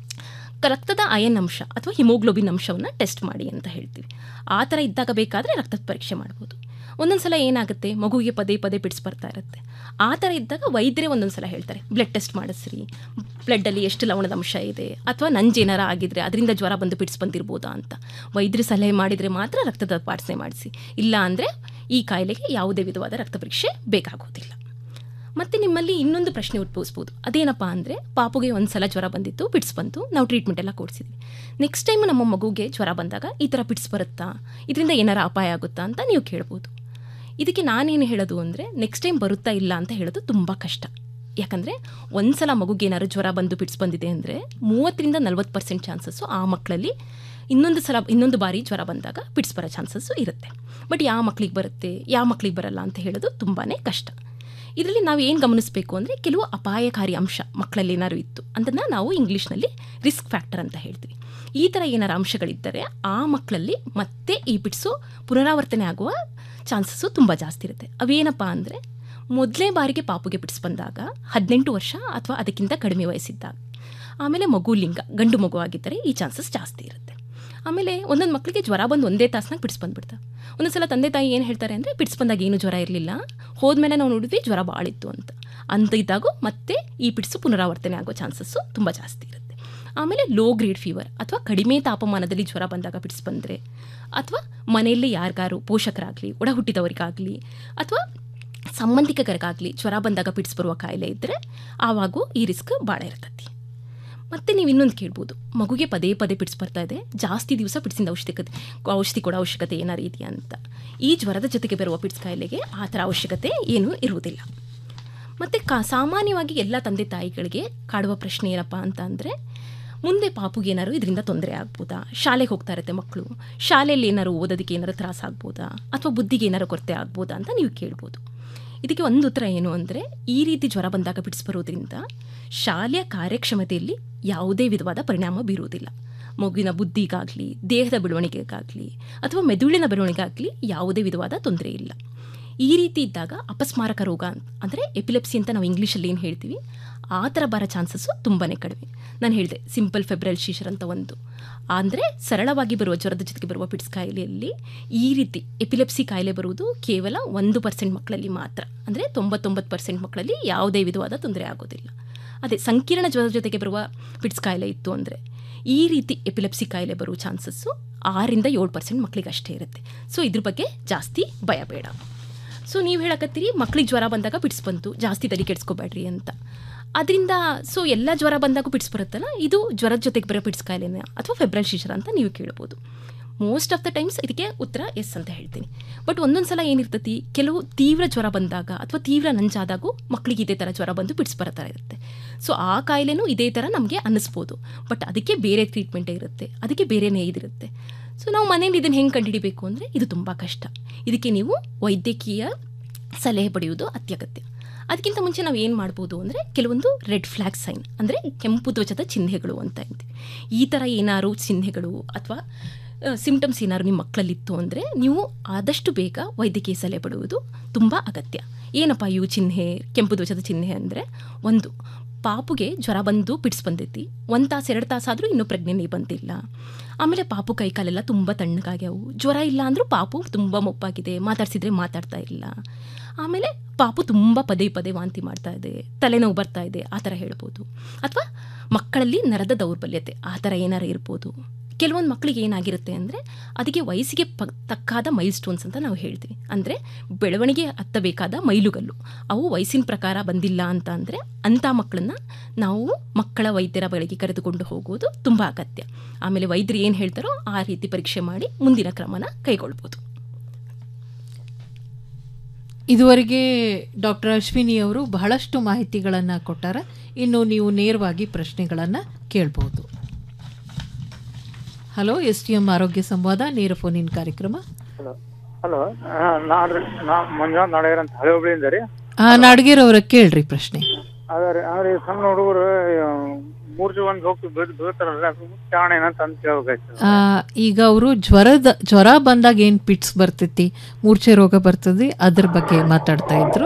ರಕ್ತದ ಅಯನ್ ಅಂಶ ಅಥವಾ ಹಿಮೋಗ್ಲೋಬಿನ್ ಅಂಶವನ್ನು ಟೆಸ್ಟ್ ಮಾಡಿ ಅಂತ ಹೇಳ್ತೀವಿ ಆ ಥರ ಇದ್ದಾಗ ಬೇಕಾದರೆ ರಕ್ತದ ಪರೀಕ್ಷೆ ಮಾಡ್ಬೋದು ಒಂದೊಂದು ಸಲ ಏನಾಗುತ್ತೆ ಮಗುವಿಗೆ ಪದೇ ಪದೇ ಪಿಟ್ಸ್ ಬರ್ತಾ ಇರುತ್ತೆ ಆ ಥರ ಇದ್ದಾಗ ವೈದ್ಯರೇ ಒಂದೊಂದು ಸಲ ಹೇಳ್ತಾರೆ ಬ್ಲಡ್ ಟೆಸ್ಟ್ ಮಾಡಿಸ್ರಿ ಬ್ಲಡ್ಡಲ್ಲಿ ಎಷ್ಟು ಲವಣದ ಅಂಶ ಇದೆ ಅಥವಾ ನಂಜೇನಾರ ಆಗಿದ್ರೆ ಅದರಿಂದ ಜ್ವರ ಬಂದು ಪಿಟ್ಸ್ ಬಂದಿರ್ಬೋದಾ ಅಂತ ವೈದ್ಯರು ಸಲಹೆ ಮಾಡಿದರೆ ಮಾತ್ರ ರಕ್ತದ ತಪಾಸಣೆ ಮಾಡಿಸಿ ಇಲ್ಲ ಅಂದರೆ ಈ ಕಾಯಿಲೆಗೆ ಯಾವುದೇ ವಿಧವಾದ ರಕ್ತ ಪರೀಕ್ಷೆ ಬೇಕಾಗೋದಿಲ್ಲ ಮತ್ತು ನಿಮ್ಮಲ್ಲಿ ಇನ್ನೊಂದು ಪ್ರಶ್ನೆ ಉದ್ಭವಿಸ್ಬೋದು ಅದೇನಪ್ಪ ಅಂದರೆ ಪಾಪುಗೆ ಒಂದು ಸಲ ಜ್ವರ ಬಂದಿತ್ತು ಪಿಟ್ಸ್ ಬಂತು ನಾವು ಟ್ರೀಟ್ಮೆಂಟ್ ಎಲ್ಲ ಕೊಡಿಸಿದ್ವಿ ನೆಕ್ಸ್ಟ್ ಟೈಮ್ ನಮ್ಮ ಮಗುಗೆ ಜ್ವರ ಬಂದಾಗ ಈ ಥರ ಪಿಟ್ಸ್ ಬರುತ್ತಾ ಇದರಿಂದ ಏನಾರ ಅಪಾಯ ಆಗುತ್ತಾ ಅಂತ ನೀವು ಕೇಳ್ಬೋದು ಇದಕ್ಕೆ ನಾನೇನು ಹೇಳೋದು ಅಂದರೆ ನೆಕ್ಸ್ಟ್ ಟೈಮ್ ಬರುತ್ತಾ ಇಲ್ಲ ಅಂತ ಹೇಳೋದು ತುಂಬ ಕಷ್ಟ ಯಾಕಂದರೆ ಒಂದು ಸಲ ಮಗುಗೆ ಏನಾದ್ರು ಜ್ವರ ಬಂದು ಪಿಟ್ಸ್ ಬಂದಿದೆ ಅಂದರೆ ಮೂವತ್ತರಿಂದ ನಲ್ವತ್ತು ಪರ್ಸೆಂಟ್ ಚಾನ್ಸಸ್ಸು ಆ ಮಕ್ಕಳಲ್ಲಿ ಇನ್ನೊಂದು ಸಲ ಇನ್ನೊಂದು ಬಾರಿ ಜ್ವರ ಬಂದಾಗ ಪಿಟ್ಸ್ ಬರೋ ಚಾನ್ಸಸ್ಸು ಇರುತ್ತೆ ಬಟ್ ಯಾವ ಮಕ್ಳಿಗೆ ಬರುತ್ತೆ ಯಾವ ಮಕ್ಳಿಗೆ ಬರಲ್ಲ ಅಂತ ಹೇಳೋದು ತುಂಬಾ ಕಷ್ಟ ಇದರಲ್ಲಿ ನಾವು ಏನು ಗಮನಿಸಬೇಕು ಅಂದರೆ ಕೆಲವು ಅಪಾಯಕಾರಿ ಅಂಶ ಮಕ್ಕಳಲ್ಲಿ ಏನಾದ್ರು ಇತ್ತು ಅದನ್ನು ನಾವು ಇಂಗ್ಲೀಷ್ನಲ್ಲಿ ರಿಸ್ಕ್ ಫ್ಯಾಕ್ಟರ್ ಅಂತ ಹೇಳ್ತೀವಿ ಈ ಥರ ಏನಾರು ಅಂಶಗಳಿದ್ದರೆ ಆ ಮಕ್ಕಳಲ್ಲಿ ಮತ್ತೆ ಈ ಪಿಟ್ಸು ಪುನರಾವರ್ತನೆ ಆಗುವ ಚಾನ್ಸಸ್ಸು ತುಂಬ ಜಾಸ್ತಿ ಇರುತ್ತೆ ಅವೇನಪ್ಪ ಅಂದರೆ ಮೊದಲನೇ ಬಾರಿಗೆ ಪಾಪುಗೆ ಪಿಟ್ಸ್ ಬಂದಾಗ ಹದಿನೆಂಟು ವರ್ಷ ಅಥವಾ ಅದಕ್ಕಿಂತ ಕಡಿಮೆ ವಯಸ್ಸಿದ್ದಾಗ ಆಮೇಲೆ ಮಗು ಲಿಂಗ ಗಂಡು ಮಗು ಆಗಿದ್ದರೆ ಈ ಚಾನ್ಸಸ್ ಜಾಸ್ತಿ ಇರುತ್ತೆ ಆಮೇಲೆ ಒಂದೊಂದು ಮಕ್ಕಳಿಗೆ ಜ್ವರ ಬಂದು ಒಂದೇ ತಾಸ್ನಾಗ ಪಿಟ್ಸ್ ಬಂದ್ಬಿಡ್ತಾವೆ ಒಂದೊಂದು ಸಲ ತಂದೆ ತಾಯಿ ಏನು ಹೇಳ್ತಾರೆ ಅಂದರೆ ಪಿಟ್ಸ್ ಬಂದಾಗ ಏನು ಜ್ವರ ಇರಲಿಲ್ಲ ಹೋದ್ಮೇಲೆ ನಾವು ನೋಡಿದ್ವಿ ಜ್ವರ ಭಾಳ ಇತ್ತು ಅಂತ ಅಂತ ಇದ್ದಾಗೂ ಮತ್ತೆ ಈ ಪಿಟ್ಸು ಪುನರಾವರ್ತನೆ ಆಗೋ ಚಾನ್ಸಸ್ಸು ತುಂಬ ಜಾಸ್ತಿ ಇರುತ್ತೆ ಆಮೇಲೆ ಲೋ ಗ್ರೇಡ್ ಫೀವರ್ ಅಥವಾ ಕಡಿಮೆ ತಾಪಮಾನದಲ್ಲಿ ಜ್ವರ ಬಂದಾಗ ಪಿಟ್ಸ್ ಬಂದರೆ ಅಥವಾ ಮನೆಯಲ್ಲಿ ಯಾರಿಗಾರು ಪೋಷಕರಾಗಲಿ ಒಡ ಹುಟ್ಟಿದವರಿಗಾಗಲಿ ಅಥವಾ ಸಂಬಂಧಿಕರಿಗಾಗಲಿ ಜ್ವರ ಬಂದಾಗ ಪಿಟ್ಸ್ ಬರುವ ಕಾಯಿಲೆ ಇದ್ದರೆ ಆವಾಗೂ ಈ ರಿಸ್ಕ್ ಭಾಳ ಇರ್ತೈತಿ ಮತ್ತೆ ನೀವು ಇನ್ನೊಂದು ಕೇಳ್ಬೋದು ಮಗುಗೆ ಪದೇ ಪದೇ ಪಿಟ್ಸ್ ಬರ್ತಾ ಇದೆ ಜಾಸ್ತಿ ದಿವಸ ಪಿಟ್ಸಿಂದ ಅವಶ್ಯಕತೆ ಔಷಧಿ ಕೊಡೋ ಅವಶ್ಯಕತೆ ಏನಾರು ಇದೆಯಾ ಅಂತ ಈ ಜ್ವರದ ಜೊತೆಗೆ ಬರುವ ಪಿಟ್ಸ್ ಕಾಯಿಲೆಗೆ ಆ ಥರ ಅವಶ್ಯಕತೆ ಏನೂ ಇರುವುದಿಲ್ಲ ಮತ್ತು ಕಾ ಸಾಮಾನ್ಯವಾಗಿ ಎಲ್ಲ ತಂದೆ ತಾಯಿಗಳಿಗೆ ಕಾಡುವ ಪ್ರಶ್ನೆ ಏನಪ್ಪ ಅಂತ ಅಂದರೆ ಮುಂದೆ ಪಾಪುಗೆ ಏನಾರು ಇದರಿಂದ ತೊಂದರೆ ಆಗ್ಬೋದಾ ಶಾಲೆಗೆ ಹೋಗ್ತಾ ಇರುತ್ತೆ ಮಕ್ಕಳು ಶಾಲೆಯಲ್ಲಿ ಏನಾರು ಓದೋದಕ್ಕೆ ಏನಾರು ತ್ರಾಸ ಆಗ್ಬೋದಾ ಅಥವಾ ಬುದ್ಧಿಗೆ ಏನಾರು ಕೊರತೆ ಆಗ್ಬೋದಾ ಅಂತ ನೀವು ಕೇಳ್ಬೋದು ಇದಕ್ಕೆ ಒಂದು ಉತ್ತರ ಏನು ಅಂದರೆ ಈ ರೀತಿ ಜ್ವರ ಬಂದಾಗ ಪಿಟ್ಸ್ ಬರೋದ್ರಿಂದ ಶಾಲೆಯ ಕಾರ್ಯಕ್ಷಮತೆಯಲ್ಲಿ ಯಾವುದೇ ವಿಧವಾದ ಪರಿಣಾಮ ಬೀರುವುದಿಲ್ಲ ಮಗುವಿನ ಬುದ್ಧಿಗಾಗಲಿ ದೇಹದ ಬೆಳವಣಿಗೆಗಾಗಲಿ ಅಥವಾ ಮೆದುಳಿನ ಬೆಳವಣಿಗೆಗಾಗಲಿ ಯಾವುದೇ ವಿಧವಾದ ತೊಂದರೆ ಇಲ್ಲ ಈ ರೀತಿ ಇದ್ದಾಗ ಅಪಸ್ಮಾರಕ ರೋಗ ಅಂದರೆ ಎಪಿಲೆಪ್ಸಿ ಅಂತ ನಾವು ಇಂಗ್ಲೀಷಲ್ಲಿ ಏನು ಹೇಳ್ತೀವಿ ಆ ಥರ ಬರೋ ಚಾನ್ಸಸ್ಸು ತುಂಬಾ ಕಡಿಮೆ ನಾನು ಹೇಳಿದೆ ಸಿಂಪಲ್ ಫೆಬ್ರೈಲ್ ಶೀಶರ್ ಅಂತ ಒಂದು ಅಂದರೆ ಸರಳವಾಗಿ ಬರುವ ಜ್ವರದ ಜೊತೆಗೆ ಬರುವ ಪಿಟ್ಸ್ ಕಾಯಿಲೆಯಲ್ಲಿ ಈ ರೀತಿ ಎಪಿಲೆಪ್ಸಿ ಕಾಯಿಲೆ ಬರುವುದು ಕೇವಲ ಒಂದು ಪರ್ಸೆಂಟ್ ಮಕ್ಕಳಲ್ಲಿ ಮಾತ್ರ ಅಂದರೆ ತೊಂಬತ್ತೊಂಬತ್ತು ಪರ್ಸೆಂಟ್ ಮಕ್ಕಳಲ್ಲಿ ಯಾವುದೇ ವಿಧವಾದ ತೊಂದರೆ ಆಗೋದಿಲ್ಲ ಅದೇ ಸಂಕೀರ್ಣ ಜ್ವರದ ಜೊತೆಗೆ ಬರುವ ಪಿಟ್ಸ್ ಕಾಯಿಲೆ ಇತ್ತು ಅಂದರೆ ಈ ರೀತಿ ಎಪಿಲೆಪ್ಸಿ ಕಾಯಿಲೆ ಬರುವ ಚಾನ್ಸಸ್ಸು ಆರಿಂದ ಏಳು ಪರ್ಸೆಂಟ್ ಮಕ್ಕಳಿಗೆ ಅಷ್ಟೇ ಇರುತ್ತೆ ಸೊ ಇದ್ರ ಬಗ್ಗೆ ಜಾಸ್ತಿ ಭಯ ಬೇಡ ಸೊ ನೀವು ಹೇಳಕತ್ತೀರಿ ಮಕ್ಳಿಗೆ ಜ್ವರ ಬಂದಾಗ ಪಿಟ್ಸ್ ಬಂತು ಜಾಸ್ತಿ ತಲೆ ಕೆಡಿಸ್ಕೋಬೇಡ್ರಿ ಅಂತ ಅದರಿಂದ ಸೊ ಎಲ್ಲ ಜ್ವರ ಬಂದಾಗ ಪಿಟ್ಸ್ ಬರುತ್ತಲ್ಲ ಇದು ಜ್ವರದ ಜೊತೆಗೆ ಬರೋ ಪಿಟ್ಸ್ ಕಾಯಿಲೆನ ಅಥವಾ ಫೆಬ್ರಲ್ ಶಿಶರ ಅಂತ ನೀವು ಕೇಳ್ಬೋದು ಮೋಸ್ಟ್ ಆಫ್ ದ ಟೈಮ್ಸ್ ಇದಕ್ಕೆ ಉತ್ತರ ಎಸ್ ಅಂತ ಹೇಳ್ತೀನಿ ಬಟ್ ಒಂದೊಂದು ಸಲ ಏನಿರ್ತತಿ ಕೆಲವು ತೀವ್ರ ಜ್ವರ ಬಂದಾಗ ಅಥವಾ ತೀವ್ರ ನಂಜಾದಾಗೂ ಮಕ್ಕಳಿಗೆ ಇದೇ ಥರ ಜ್ವರ ಬಂದು ಪಿಟ್ಸ್ ಬರೋ ಥರ ಇರುತ್ತೆ ಸೊ ಆ ಕಾಯಿಲೆನೂ ಇದೇ ಥರ ನಮಗೆ ಅನ್ನಿಸ್ಬೋದು ಬಟ್ ಅದಕ್ಕೆ ಬೇರೆ ಟ್ರೀಟ್ಮೆಂಟೇ ಇರುತ್ತೆ ಅದಕ್ಕೆ ಬೇರೆನೇ ಇದಿರುತ್ತೆ ಸೊ ನಾವು ಮನೇಲಿ ಇದನ್ನು ಹೆಂಗೆ ಕಂಡುಹಿಡಿಬೇಕು ಅಂದರೆ ಇದು ತುಂಬ ಕಷ್ಟ ಇದಕ್ಕೆ ನೀವು ವೈದ್ಯಕೀಯ ಸಲಹೆ ಪಡೆಯುವುದು ಅತ್ಯಗತ್ಯ ಅದಕ್ಕಿಂತ ಮುಂಚೆ ನಾವು ಏನು ಮಾಡ್ಬೋದು ಅಂದರೆ ಕೆಲವೊಂದು ರೆಡ್ ಫ್ಲ್ಯಾಗ್ ಸೈನ್ ಅಂದರೆ ಕೆಂಪು ಧ್ವಜದ ಚಿಹ್ನೆಗಳು ಅಂತ ಅಂತೀವಿ ಈ ಥರ ಏನಾದ್ರು ಚಿಹ್ನೆಗಳು ಅಥವಾ ಸಿಂಪ್ಟಮ್ಸ್ ಏನಾದ್ರು ನಿಮ್ಮ ಮಕ್ಕಳಲ್ಲಿತ್ತು ಅಂದರೆ ನೀವು ಆದಷ್ಟು ಬೇಗ ವೈದ್ಯಕೀಯ ಸಲಹೆ ಪಡುವುದು ತುಂಬ ಅಗತ್ಯ ಏನಪ್ಪ ಇವು ಚಿಹ್ನೆ ಕೆಂಪು ಧ್ವಜದ ಚಿಹ್ನೆ ಅಂದರೆ ಒಂದು ಪಾಪುಗೆ ಜ್ವರ ಬಂದು ಪಿಡ್ಸ್ ಬಂದೈತಿ ಒಂದು ತಾಸು ಎರಡು ತಾಸಾದರೂ ಇನ್ನೂ ಪ್ರಜ್ಞೆನೇ ಬಂದಿಲ್ಲ ಆಮೇಲೆ ಪಾಪು ಕೈಕಾಲೆಲ್ಲ ತುಂಬ ತಣ್ಣಗಾಗ್ಯಾವು ಜ್ವರ ಇಲ್ಲ ಅಂದರೂ ಪಾಪು ತುಂಬ ಮೊಪ್ಪಾಗಿದೆ ಮಾತಾಡ್ಸಿದ್ರೆ ಮಾತಾಡ್ತಾ ಇಲ್ಲ ಆಮೇಲೆ ಪಾಪು ತುಂಬ ಪದೇ ಪದೇ ವಾಂತಿ ಮಾಡ್ತಾ ಇದೆ ತಲೆನೋವು ಬರ್ತಾ ಇದೆ ಆ ಥರ ಹೇಳ್ಬೋದು ಅಥವಾ ಮಕ್ಕಳಲ್ಲಿ ನರದ ದೌರ್ಬಲ್ಯತೆ ಆ ಥರ ಏನಾರು ಇರ್ಬೋದು ಕೆಲವೊಂದು ಮಕ್ಕಳಿಗೆ ಏನಾಗಿರುತ್ತೆ ಅಂದರೆ ಅದಕ್ಕೆ ವಯಸ್ಸಿಗೆ ಪ ತಕ್ಕಾದ ಮೈಲ್ ಸ್ಟೋನ್ಸ್ ಅಂತ ನಾವು ಹೇಳ್ತೀವಿ ಅಂದರೆ ಬೆಳವಣಿಗೆ ಹತ್ತಬೇಕಾದ ಮೈಲುಗಲ್ಲು ಅವು ವಯಸ್ಸಿನ ಪ್ರಕಾರ ಬಂದಿಲ್ಲ ಅಂತ ಅಂದರೆ ಅಂಥ ಮಕ್ಕಳನ್ನ ನಾವು ಮಕ್ಕಳ ವೈದ್ಯರ ಬಳಿಗೆ ಕರೆದುಕೊಂಡು ಹೋಗೋದು ತುಂಬ ಅಗತ್ಯ ಆಮೇಲೆ ವೈದ್ಯರು ಏನು ಹೇಳ್ತಾರೋ ಆ ರೀತಿ ಪರೀಕ್ಷೆ ಮಾಡಿ ಮುಂದಿನ ಕ್ರಮನ ಕೈಗೊಳ್ಬೋದು ಇದುವರೆಗೆ ಡಾಕ್ಟರ್ ಅಶ್ವಿನಿ ಅವರು ಬಹಳಷ್ಟು ಮಾಹಿತಿಗಳನ್ನು ಕೊಟ್ಟಾರ ಇನ್ನು ನೀವು ನೇರವಾಗಿ ಪ್ರಶ್ನೆಗಳನ್ನು ಕೇಳ್ಬೋದು ಹಲೋ ಎಸ್ ಟಿ ಎಂ ಆರೋಗ್ಯ ಸಂವಾದ ನೇರ ಫೋನ್ ಇನ್ ಕಾರ್ಯಕ್ರಮ ಹಲೋ ನಾಡ್ರಿ ನಾ ಮಂಜುನಾಥ್ ನಾಡಗರ್ ಅಂತ ಹಳೆ ಹುಬ್ಳಿಯಿಂದ ರೀ ಆ ನಾಡಗೇರ್ ಅವರ ಕೇಳ್ರಿ ಪ್ರಶ್ನೆ ಅದ ರೀ ಅವ್ರಿ ಸಣ್ಣ ಹುಡುಗರು ಮೂರ್ಜಿ ಒಂದ್ ಹೋಗಿ ಬೀಳ್ ಬೀಳ್ತಾರಲ್ಲ ಅದು ಕಾರಣ ಏನಂತ ಅಂತ ಕೇಳ್ಬೇಕಾಯ್ತು ಆ, ಈಗ ಅವರು ಜ್ವರದ ಜ್ವರ ಬಂದಾಗ ಏನು ಪಿಟ್ಸ್ ಬರ್ತೈತಿ ಮೂರ್ಛೆ ರೋಗ ಬರ್ತದೆ ಅದ್ರ ಬಗ್ಗೆ ಮಾತಾಡ್ತಾ ಇದ್ರು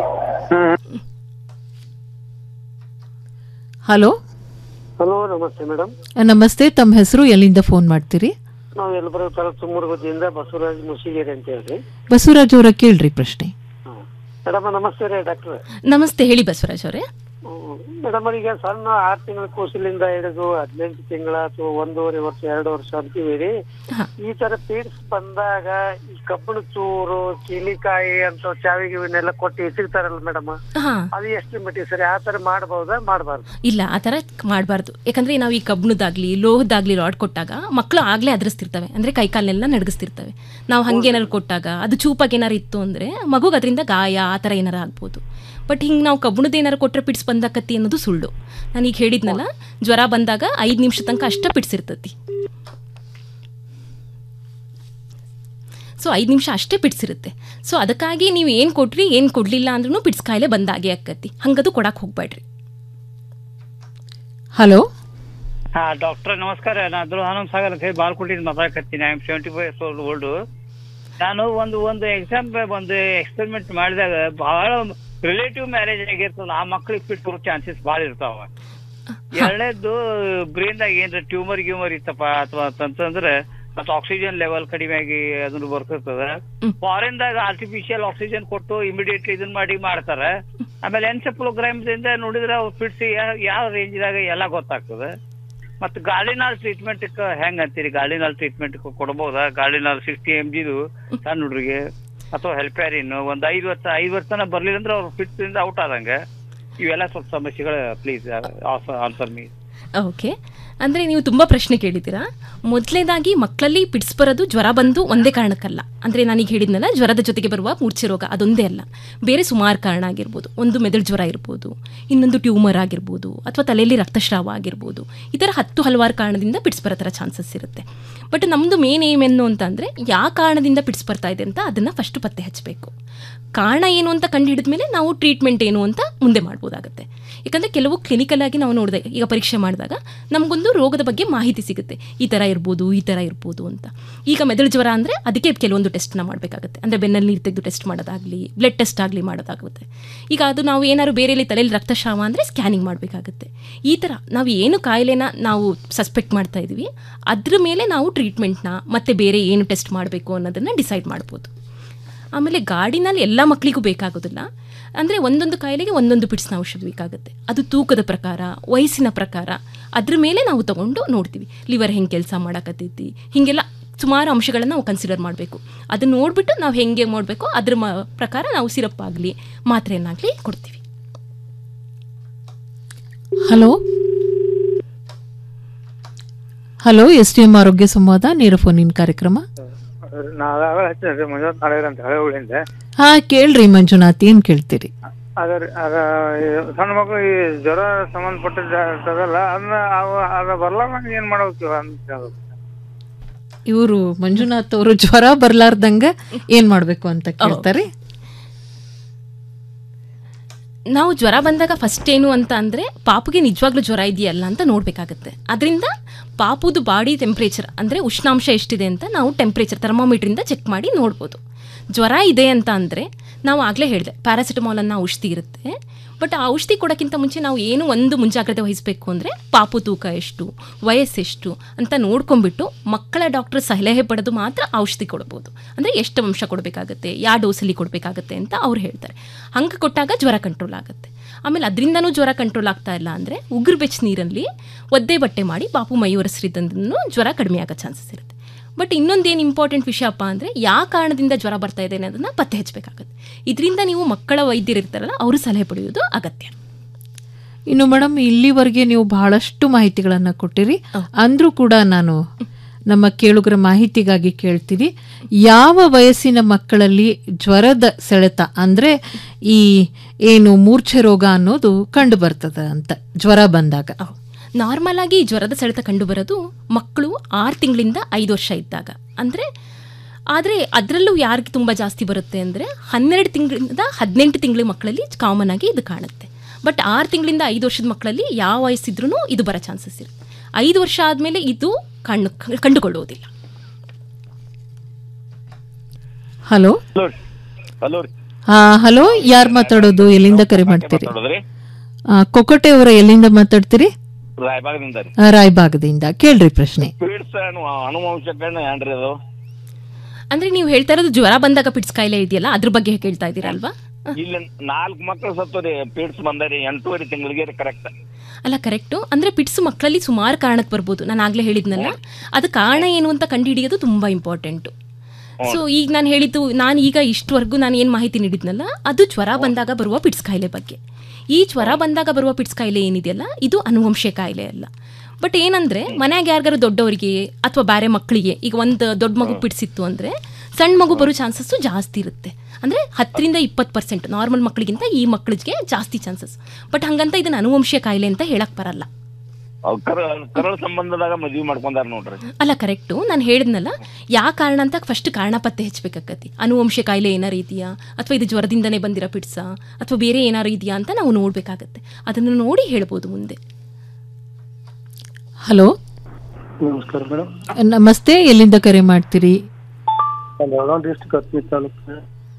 ಹಲೋ ಹಲೋ ನಮಸ್ತೆ ಮೇಡಮ್ ನಮಸ್ತೆ ತಮ್ಮ ಹೆಸರು ಎಲ್ಲಿಂದ ಫೋನ್ ಮಾಡ್ತೀರಿ ನಾವು ಎಲ್ಲಬರ ತಾಲೂಕು ತುಮೂರು ಬದಿಯಿಂದ ಬಸವರಾಜ್ ಮುಸಿಗೇರಿ ಅಂತ ಹೇಳ್ರಿ ಬಸವರಾಜ್ ಅವರ ಕೇಳ್ರಿ ಪ್ರಶ್ನೆ ಮೇಡಮ್ ನಮಸ್ತೆ ರೀ ಡಾಕ್ಟ್ರ್ ನಮಸ್ತೆ ಹೇಳಿ ಬಸವರಾಜ್ ಅವರೇ ಮೇಡಮ್ ಈಗ ಸಣ್ಣ ಆರು ತಿಂಗಳ ಕೂಸಲಿಂದ ಹಿಡಿದು ಹದಿನೆಂಟು ತಿಂಗಳ ಅಥವಾ ಒಂದೂವರೆ ವರ್ಷ ಎರಡು ವರ್ಷ ಅಂತೀವಿ ರೀ ಈ ತರ ಪೀಡ್ಸ್ ಬಂದಾಗ ಈ ಕಬ್ಬಣ ಚೂರು ಚೀಲಿಕಾಯಿ ಅಂತ ಚಾವಿಗೆ ಇವನ್ನೆಲ್ಲ ಕೊಟ್ಟು ಇಟ್ಟಿರ್ತಾರಲ್ಲ ಮೇಡಮ್ ಹಾ. ಅದು ಎಷ್ಟು ಮಟ್ಟಿಗೆ ಸರಿ ಆ ತರ ಮಾಡಬಹುದಾ ಮಾಡಬಾರ್ದು ಇಲ್ಲ ಆ ಥರ ಮಾಡಬಾರ್ದು ಯಾಕಂದರೆ ನಾವು ಈ ಕಬ್ಣದಾಗಲಿ ಲೋಹದಾಗಲಿ ರಾಡ್ ಕೊಟ್ಟಾಗ ಮಕ್ಕಳು ಆಗಲೇ ಅದ್ರಸ್ತಿರ್ತವೆ ಅಂದರೆ ಕೈಕಾಲೆಲ್ಲ ನಡಗಿಸ್ತಿರ್ತವೆ ನಾವು ಹಂಗೇನಾರು ಕೊಟ್ಟಾಗ ಅದು ಚೂಪಾಗಿ ಏನಾರು ಇತ್ತು ಅಂದರೆ ಮಗುಗೆ ಅದರಿಂದ ಗಾಯ ಆ ಥರ ಏನಾರು ಆಗ್ಬೋದು ಬಟ್ ಹಿಂಗೆ ನಾವು ಕಬ್ಬಣದ ಏನಾರು ಕೊಟ್ಟರೆ ಪಿಡ್ಸ್ ಬಂದಾಕತ್ತಿ ಅನ್ನೋದು ಸುಳ್ಳು ನಾನು ಈಗ ಹೇಳಿದ್ನಲ್ಲ ಜ್ವರ ಬಂದಾಗ ಐದು ನಿಮಿಷ ತನಕ ಅಷ್ಟ ಪಿಡ್ಸ್ ಇರ್ತತಿ ಸೊ ಐದು ನಿಮಿಷ ಅಷ್ಟೇ ಪಿಡ್ಸಿರುತ್ತೆ ಸೊ ಅದಕ್ಕಾಗಿ ನೀವು ಏನು ಕೊಟ್ರಿ ಏನು ಕೊಡಲಿಲ್ಲ ಅಂದ್ರೂ ಪಿಡ್ಸ್ ಕಾಯಿಲೆ ಬಂದಾಗೆ ಆಕತಿ ಹಂಗದು ಕೊಡಕ್ಕೆ ಹೋಗ್ಬೇಡ್ರಿ ಹಲೋ ಹಾ ಡಾಕ್ಟರ್ ನಮಸ್ಕಾರ ನಾನು ಧ್ರುವಾನಂದ್ ಸಾಗರ್ ಅಂತ ಹೇಳಿ ಬಾಲ್ಕೋಟಿಂದ ಮಾತಾಡ್ಕತ್ತೀನಿ I am seventy five years old old ನಾನು ಒಂದು ಒಂದು ಎಕ್ಸಾಮ್ ಒಂದು ಎಕ್ಸ್ಪೆರಿಮೆಂಟ್ ಮಾಡಿದಾಗ ಬಹಳ ರಿಲೇಟಿವ್ ಮ್ಯಾರೇಜ್ ಆಗಿರ್ತಲ್ಲ ಆ ಮಕ್ಳಿಗೆ ಫಿಟ್ ಬರೋ ಚಾನ್ಸಸ್ ಭಾಳ ಇರ್ತಾವ ಎರಡನೇದ್ದು ಬ್ರೈನ್ದಾಗ ಏನ್ರ ಟ್ಯೂಮರ್ ಗ್ಯೂಮರ್ ಇತ್ತಪ್ಪ ಅಥವಾ ಅಂತಂದ್ರೆ ಮತ್ತೆ ಆಕ್ಸಿಜನ್ ಲೆವೆಲ್ ಕಡಿಮೆ ಆಗಿ ಅದನ್ನು ಬರ್ತಿರ್ತದ ಫಾರಿನ್ದಾಗ ಆರ್ಟಿಫಿಷಿಯಲ್ ಆಕ್ಸಿಜನ್ ಕೊಟ್ಟು ಇಮಿಡಿಯೇಟ್ಲಿ ಇದನ್ನ ಮಾಡಿ ಮಾಡ್ತಾರೆ ಆಮೇಲೆ ಎನ್ಸೆಪ್ಲೋಗ್ರಾಮ್ದಿಂದ ನೋಡಿದ್ರೆ ಅವ್ರ ಫಿಟ್ಸ್ ಯಾವ ರೇಂಜ್ದಾಗ ಎಲ್ಲ ಗೊತ್ತಾಗ್ತದೆ ಮತ್ತೆ ಗಾಳಿನಾಲ್ ಟ್ರೀಟ್ಮೆಂಟ್ ಹೆಂಗ್ ಅಂತೀರಿ ಗಾಳಿನಾಲ್ ಟ್ರೀಟ್ಮೆಂಟ್ ಕೊಡ್ಬೋದಾ ಗಾಳಿನಾಲ್ ಸಿಕ್ಸ್ಟಿ ಎಮ್ ಜಿದು ಸಣ್ಣ ಹುಡುಗರಿಗೆ ಅಥವಾ ಹೆಲ್ಪ್ಯಾರಿನ್ ಒಂದ್ ಐದು ವರ್ಷ ಐದು ವರ್ಷ ತನಕ ಬರ್ಲಿಲ್ಲ ಅಂದ್ರೆ ಅವ್ರು ಫಿಟ್ಸ್ ಇಂದ ಔಟ್ ಆದಂಗೆ ಇವೆಲ್ಲ ಸ್ವಲ್ಪ ಸಮಸ್ಯೆಗಳು ಪ್ಲೀಸ್ ಆನ್ಸರ್ ಮೀ ಓಕೆ ಅಂದರೆ ನೀವು ತುಂಬ ಪ್ರಶ್ನೆ ಕೇಳಿದ್ದೀರಾ ಮೊದಲನೇದಾಗಿ ಮಕ್ಕಳಲ್ಲಿ ಪಿಡ್ಸ್ ಬರೋದು ಜ್ವರ ಬಂದು ಒಂದೇ ಕಾರಣಕ್ಕಲ್ಲ ಅಂದರೆ ನಾನೀಗ ಹೇಳಿದ್ನಲ್ಲ ಜ್ವರದ ಜೊತೆಗೆ ಬರುವ ಮೂರ್ಛೆ ರೋಗ ಅದೊಂದೇ ಅಲ್ಲ ಬೇರೆ ಸುಮಾರು ಕಾರಣ ಆಗಿರ್ಬೋದು ಒಂದು ಮೆದುಳು ಜ್ವರ ಇರ್ಬೋದು ಇನ್ನೊಂದು ಟ್ಯೂಮರ್ ಆಗಿರ್ಬೋದು ಅಥವಾ ತಲೆಯಲ್ಲಿ ರಕ್ತಸ್ರಾವ ಆಗಿರ್ಬೋದು ಈ ಥರ ಹತ್ತು ಹಲವಾರು ಕಾರಣದಿಂದ ಪಿಡ್ಸ್ ಬರೋ ಥರ ಚಾನ್ಸಸ್ ಇರುತ್ತೆ ಬಟ್ ನಮ್ಮದು ಮೇನ್ ಏಮ್ ಏನು ಅಂತ ಅಂದರೆ ಯಾವ ಕಾರಣದಿಂದ ಪಿಡ್ಸ್ ಬರ್ತಾ ಇದೆ ಅಂತ ಅದನ್ನು ಫಸ್ಟ್ ಪತ್ತೆ ಹಚ್ಚಬೇಕು ಕಾರಣ ಏನು ಅಂತ ಕಂಡು ಹಿಡಿದ್ಮೇಲೆ ನಾವು ಟ್ರೀಟ್ಮೆಂಟ್ ಏನು ಅಂತ ಮುಂದೆ ಮಾಡ್ಬೋದಾಗುತ್ತೆ ಯಾಕಂದರೆ ಕೆಲವು ಕ್ಲಿನಿಕಲ್ ಆಗಿ ನಾವು ನೋಡಿದೆ ಈಗ ಪರೀಕ್ಷೆ ಮಾಡಿದಾಗ ನಮಗೊಂದು ರೋಗದ ಬಗ್ಗೆ ಮಾಹಿತಿ ಸಿಗುತ್ತೆ ಈ ಥರ ಇರ್ಬೋದು ಈ ಥರ ಇರ್ಬೋದು ಅಂತ ಈಗ ಮೆದುಳು ಜ್ವರ ಅಂದರೆ ಅದಕ್ಕೆ ಕೆಲವೊಂದು ಟೆಸ್ಟ್ನ ಮಾಡಬೇಕಾಗುತ್ತೆ ಅಂದರೆ ಬೆನ್ನಲ್ಲಿ ನೀರು ತೆಗೆದು ಟೆಸ್ಟ್ ಮಾಡೋದಾಗಲಿ ಬ್ಲಡ್ ಟೆಸ್ಟ್ ಆಗಲಿ ಮಾಡೋದಾಗುತ್ತೆ ಈಗ ಅದು ನಾವು ಏನಾದ್ರು ಬೇರೆಯಲ್ಲಿ ತಲೆಯಲ್ಲಿ ರಕ್ತಸ್ರಾವ ಅಂದರೆ ಸ್ಕ್ಯಾನಿಂಗ್ ಮಾಡಬೇಕಾಗುತ್ತೆ ಈ ಥರ ನಾವು ಏನು ಕಾಯಿಲೆನ ನಾವು ಸಸ್ಪೆಕ್ಟ್ ಮಾಡ್ತಾ ಇದ್ದೀವಿ ಅದ್ರ ಮೇಲೆ ನಾವು ಟ್ರೀಟ್ಮೆಂಟ್ನ ಮತ್ತೆ ಬೇರೆ ಏನು ಟೆಸ್ಟ್ ಮಾಡಬೇಕು ಅನ್ನೋದನ್ನು ಡಿಸೈಡ್ ಮಾಡ್ಬೋದು ಆಮೇಲೆ ಗಾಡಿನಲ್ಲಿ ಎಲ್ಲ ಮಕ್ಕಳಿಗೂ ಬೇಕಾಗೋದಿಲ್ಲ ಅಂದರೆ ಒಂದೊಂದು ಕಾಯಿಲೆಗೆ ಒಂದೊಂದು ಪಿಡ್ಸ್ನ ಔಷಧ ಬೇಕಾಗುತ್ತೆ ಅದು ತೂಕದ ಪ್ರಕಾರ ವಯಸ್ಸಿನ ಪ್ರಕಾರ ಅದ್ರ ಮೇಲೆ ನಾವು ತಗೊಂಡು ನೋಡ್ತೀವಿ ಲಿವರ್ ಹೆಂಗೆ ಕೆಲಸ ಮಾಡಕತ್ತೈತಿ ಹೀಗೆಲ್ಲ ಸುಮಾರು ಅಂಶಗಳನ್ನು ನಾವು ಕನ್ಸಿಡರ್ ಮಾಡಬೇಕು ಅದನ್ನ ನೋಡಿಬಿಟ್ಟು ನಾವು ಹೆಂಗೆ ಮಾಡಬೇಕು ಅದ್ರ ಮ ಪ್ರಕಾರ ನಾವು ಸಿರಪ್ ಆಗಲಿ ಮಾತ್ರೆಯನ್ನಾಗಲಿ ಕೊಡ್ತೀವಿ hello hello S T M ಆರೋಗ್ಯ ಸಂವಾದ ನೇರ ಫೋನ್ ಇನ್ ಕಾರ್ಯಕ್ರಮ ನಾಳೆ ಹಚ್ಚಿದ್ರಿ ಮಂಜುನಾಥ್ ನಾಡಗರ್ ಅಂತ ಹಳೆ ಹುಬ್ಳಿಯಿಂದ ಹಾ ಕೇಳ್ರಿ ಮಂಜುನಾಥ್ ಏನ್ ಕೇಳ್ತೀರಿ ಅದ ಅದ ಈ ಸಣ್ಣ ಮಕ್ಕಳು ಈ ಜ್ವರ ಸಂಬಂಧಪಟ್ಟಿದ್ದಲ್ಲ ಅದನ್ನ ಅವ ಅದ ಬರ್ಲಾರ್ದಂಗ ಏನ್ ಮಾಡ್ಬೇಕು ಅಂತ ಕೇಳ್ಬೇಕು. ಇವರು ಮಂಜುನಾಥ್ ಅವರು ಜ್ವರ ಬರ್ಲಾರ್ದಂಗ ಏನ್ ಮಾಡ್ಬೇಕು ಅಂತ ಕೇಳ್ತಾರೆ ನಾವು ಜ್ವರ ಬಂದಾಗ ಫಸ್ಟ್ ಏನು ಅಂತ ಅಂದರೆ ಪಾಪುಗೆ ನಿಜವಾಗ್ಲೂ ಜ್ವರ ಇದೆಯಲ್ಲ ಅಂತ ನೋಡಬೇಕಾಗತ್ತೆ ಅದರಿಂದ ಪಾಪುದು ಬಾಡಿ ಟೆಂಪ್ರೇಚರ್ ಅಂದರೆ ಉಷ್ಣಾಂಶ ಎಷ್ಟಿದೆ ಅಂತ ನಾವು ಟೆಂಪ್ರೇಚರ್ ಥರ್ಮೋಮೀಟ್ರಿಂದ ಚೆಕ್ ಮಾಡಿ ನೋಡ್ಬೋದು ಜ್ವರ ಇದೆ ಅಂತ ಅಂದರೆ ನಾವು ಆಗಲೇ ಹೇಳಿದೆ ಪ್ಯಾರಾಸಿಟಮಾಲ್ ಅನ್ನೋ ಔಷಧಿ ಇರುತ್ತೆ ಬಟ್ ಆ ಔಷಧಿ ಕೊಡೋಕ್ಕಿಂತ ಮುಂಚೆ ನಾವು ಏನು ಒಂದು ಮುಂಜಾಗ್ರತೆ ವಹಿಸಬೇಕು ಅಂದರೆ ಪಾಪು ತೂಕ ಎಷ್ಟು ವಯಸ್ಸೆಷ್ಟು ಅಂತ ನೋಡ್ಕೊಂಡ್ಬಿಟ್ಟು ಮಕ್ಕಳ ಡಾಕ್ಟರ್ ಸಲಹೆ ಪಡೆದು ಮಾತ್ರ ಔಷಧಿ ಕೊಡ್ಬೋದು ಅಂದರೆ ಎಷ್ಟು ಅಂಶ ಕೊಡಬೇಕಾಗತ್ತೆ ಯಾವ ಡೋಸಲ್ಲಿ ಕೊಡಬೇಕಾಗತ್ತೆ ಅಂತ ಅವ್ರು ಹೇಳ್ತಾರೆ ಹಂಗೆ ಕೊಟ್ಟಾಗ ಜ್ವರ ಕಂಟ್ರೋಲ್ ಆಗುತ್ತೆ ಆಮೇಲೆ ಅದರಿಂದನೂ ಜ್ವರ ಕಂಟ್ರೋಲ್ ಆಗ್ತಾ ಇಲ್ಲ ಅಂದರೆ ಉಗುರು ಬೆಚ್ಚ ನೀರಲ್ಲಿ ಒದ್ದೆ ಬಟ್ಟೆ ಮಾಡಿ ಪಾಪು ಮೈ ಒರೆಸ್ರಿದ್ದನ್ನು ಜ್ವರ ಕಡಿಮೆ ಆಗೋ ಚಾನ್ಸಸ್ ಇರುತ್ತೆ ಬಟ್ ಇನ್ನೊಂದೇನು ಇಂಪಾರ್ಟೆಂಟ್ ವಿಷಯಪ್ಪ ಅಂದರೆ ಯಾವ ಕಾರಣದಿಂದ ಜ್ವರ ಬರ್ತಾ ಇದೆ ಅನ್ನೋದನ್ನ ಪತ್ತೆ ಹಚ್ಚಬೇಕಾಗತ್ತೆ ಇದರಿಂದ ನೀವು ಮಕ್ಕಳ ವೈದ್ಯರು ಇರ್ತಾರಲ್ಲ ಅವರು ಸಲಹೆ ಪಡೆಯೋದು ಅಗತ್ಯ ಇನ್ನು ಮೇಡಮ್ ಇಲ್ಲಿವರೆಗೆ ನೀವು ಬಹಳಷ್ಟು ಮಾಹಿತಿಗಳನ್ನ ಕೊಟ್ಟಿರಿ ಅಂದ್ರೂ ಕೂಡ ನಾನು ನಮ್ಮ ಕೇಳುಗರ ಮಾಹಿತಿಗಾಗಿ ಕೇಳ್ತೀನಿ ಯಾವ ವಯಸ್ಸಿನ ಮಕ್ಕಳಲ್ಲಿ ಜ್ವರದ ಸೆಳೆತ ಅಂದ್ರೆ ಈ ಏನು ಮೂರ್ಛೆ ರೋಗ ಅನ್ನೋದು ಕಂಡು ಬರ್ತದ ಅಂತ ಜ್ವರ ಬಂದಾಗ ನಾರ್ಮಲ್ ಆಗಿ ಜ್ವರದ ಸೆಳೆತ ಕಂಡುಬರೋದು ಮಕ್ಕಳು ಆರು ತಿಂಗಳಿಂದ ಐದು ವರ್ಷ ಇದ್ದಾಗ ಅಂದರೆ ಆದರೆ ಅದರಲ್ಲೂ ಯಾರಿಗೆ ತುಂಬ ಜಾಸ್ತಿ ಬರುತ್ತೆ ಅಂದರೆ ಹನ್ನೆರಡು ತಿಂಗಳಿಂದ ಹದಿನೆಂಟು ತಿಂಗಳ ಮಕ್ಕಳಲ್ಲಿ ಕಾಮನ್ ಆಗಿ ಇದು ಕಾಣುತ್ತೆ ಬಟ್ ಆರು ತಿಂಗಳಿಂದ ಐದು ವರ್ಷದ ಮಕ್ಕಳಲ್ಲಿ ಯಾವ ವಯಸ್ಸಿದ್ರೂ ಇದು ಬರೋ ಚಾನ್ಸಸ್ ಇರುತ್ತೆ ಐದು ವರ್ಷ ಆದಮೇಲೆ ಇದು ಕಣ್ಣು ಕಂಡುಕೊಳ್ಳುವುದಿಲ್ಲ ಹಲೋ ಹಲೋ ರೀ ಹಾ ಹಲೋ ಯಾರು ಮಾತಾಡೋದು ಎಲ್ಲಿಂದ ಕರೆ ಮಾಡ್ತೀರಿ ಮಾತಾಡೋದ್ರಿ ಆ, ಕೊಕ್ಕಟೆ ಅವರ ಎಲ್ಲಿಂದ ಮಾತಾಡ್ತೀರಿ ರಾಯಬಾಗದಿಂದ ರೀ ಆ, ರಾಯಬಾಗದಿಂದ ಕೇಳ್ರಿ ಪ್ರಶ್ನೆ ಪೀಡ್ಸ್ ಅನುವಂಶಕರಣ ಏನ್ರಿ ಅದು ಅಂದರೆ ನೀವು ಹೇಳ್ತಾ ಇರೋದು ಜ್ವರ ಬಂದಾಗ ಪಿಟ್ಸ್ ಕಾಯಿಲೆ ಇದೆಯಲ್ಲ ಅದ್ರ ಬಗ್ಗೆ ಕೇಳ್ತಾ ಇದ್ದೀರಲ್ವಾ ಇಲ್ಲಿ ನಾಲ್ಕು ಮಕ್ಕಳು ಸತ್ತು ರೀ ಪೀಡ್ಸ್ ಬಂದಾರಿ ಎಂಟೂವರೆ ತಿಂಗಳಿಗೆ ಕರೆಕ್ಟ್ ಅಲ್ಲ ಕರೆಕ್ಟು ಅಂದರೆ ಪಿಟ್ಸ್ ಮಕ್ಕಳಲ್ಲಿ ಸುಮಾರು ಕಾರಣಕ್ಕೆ ಬರ್ಬೋದು ನಾನು ಆಗಲೇ ಹೇಳಿದ್ನಲ್ಲ ಅದು ಕಾರಣ ಏನು ಅಂತ ಕಂಡುಹಿಡಿಯೋದು ತುಂಬ ಇಂಪಾರ್ಟೆಂಟು ಸೊ ಈಗ ನಾನು ಹೇಳಿದ್ದು ನಾನು ಈಗ ಇಷ್ಟವರೆಗೂ ನಾನು ಏನು ಮಾಹಿತಿ ನೀಡಿದ್ನಲ್ಲ ಅದು ಜ್ವರ ಬಂದಾಗ ಬರುವ ಪಿಟ್ಸ್ ಕಾಯಿಲೆ ಬಗ್ಗೆ ಈ ಜ್ವರ ಬಂದಾಗ ಬರುವ ಪಿಟ್ಸ್ ಕಾಯಿಲೆ ಏನಿದೆಯಲ್ಲ ಇದು ಅನುವಂಶ ಕಾಯಿಲೆ ಅಲ್ಲ ಬಟ್ ಏನಂದರೆ ಮನ್ಯಾಗ ಯಾರಿಗಾರು ದೊಡ್ಡವರಿಗೆ ಅಥವಾ ಬೇರೆ ಮಕ್ಕಳಿಗೆ ಈಗ ಒಂದು ದೊಡ್ಡ ಮಗು ಪಿಡ್ಸಿತ್ತು ಅಂದರೆ ಸಣ್ಣ ಮಗು ಬರೋ ಚಾನ್ಸಸ್ಸು ಜಾಸ್ತಿ ಇರುತ್ತೆ ಅಂದರೆ ಹತ್ತರಿಂದ ಇಪ್ಪತ್ತು ಪರ್ಸೆಂಟ್ ನಾರ್ಮಲ್ ಮಕ್ಕಳಿಗಿಂತ ಈ ಮಕ್ಕಳಿಗೆ ಜಾಸ್ತಿ ಚಾನ್ಸಸ್ ಬಟ್ ಹಂಗಂತ ಇದನ್ನು ಅನುವಂಶ ಕಾಯಿಲೆ ಅಂತ ಹೇಳಕ್ ಬರಲ್ಲ ಅವ್ ಕರ ಕರಳ ಸಂಬಂಧದಾಗ ಮದ್ವಿ ಮಾಡ್ಕೊಂಡಾರ ನೋಡ್ರಿ ಅಲ್ಲ ಕರೆಕ್ಟು ನಾನು ಹೇಳಿದ್ನಲ್ಲ ಯಾವ ಕಾರಣ ಅಂತ ಫಸ್ಟ್ ಕಾರಣ ಪತ್ತೆ ಹಚ್ಚಬೇಕಾಗತ್ತೆ ಅನುವಂಶ ಕಾಯಿಲೆ ಏನಾರು ಇದೆಯಾ ಅಥವಾ ಇದು ಜ್ವರದಿಂದನೇ ಬಂದಿರೋ ಪಿಡ್ಸ ಅಥವಾ ಬೇರೆ ಏನಾರು ಇದೆಯಾ ಅಂತ ನಾವು ನೋಡಬೇಕಾಗತ್ತೆ ಅದನ್ನು ನೋಡಿ ಹೇಳ್ಬೋದು ಮುಂದೆ ಹಲೋ ನಮಸ್ಕಾರ ಮೇಡಮ್ ನಮಸ್ತೆ ಎಲ್ಲಿಂದ ಕರೆ ಮಾಡ್ತೀರಿ ಬೆಳಗಾವಿ ಡಿಸ್ಟ್ರಿಕ್ಟ್ ಹತ್ತನೇ ತಾಲೂಕು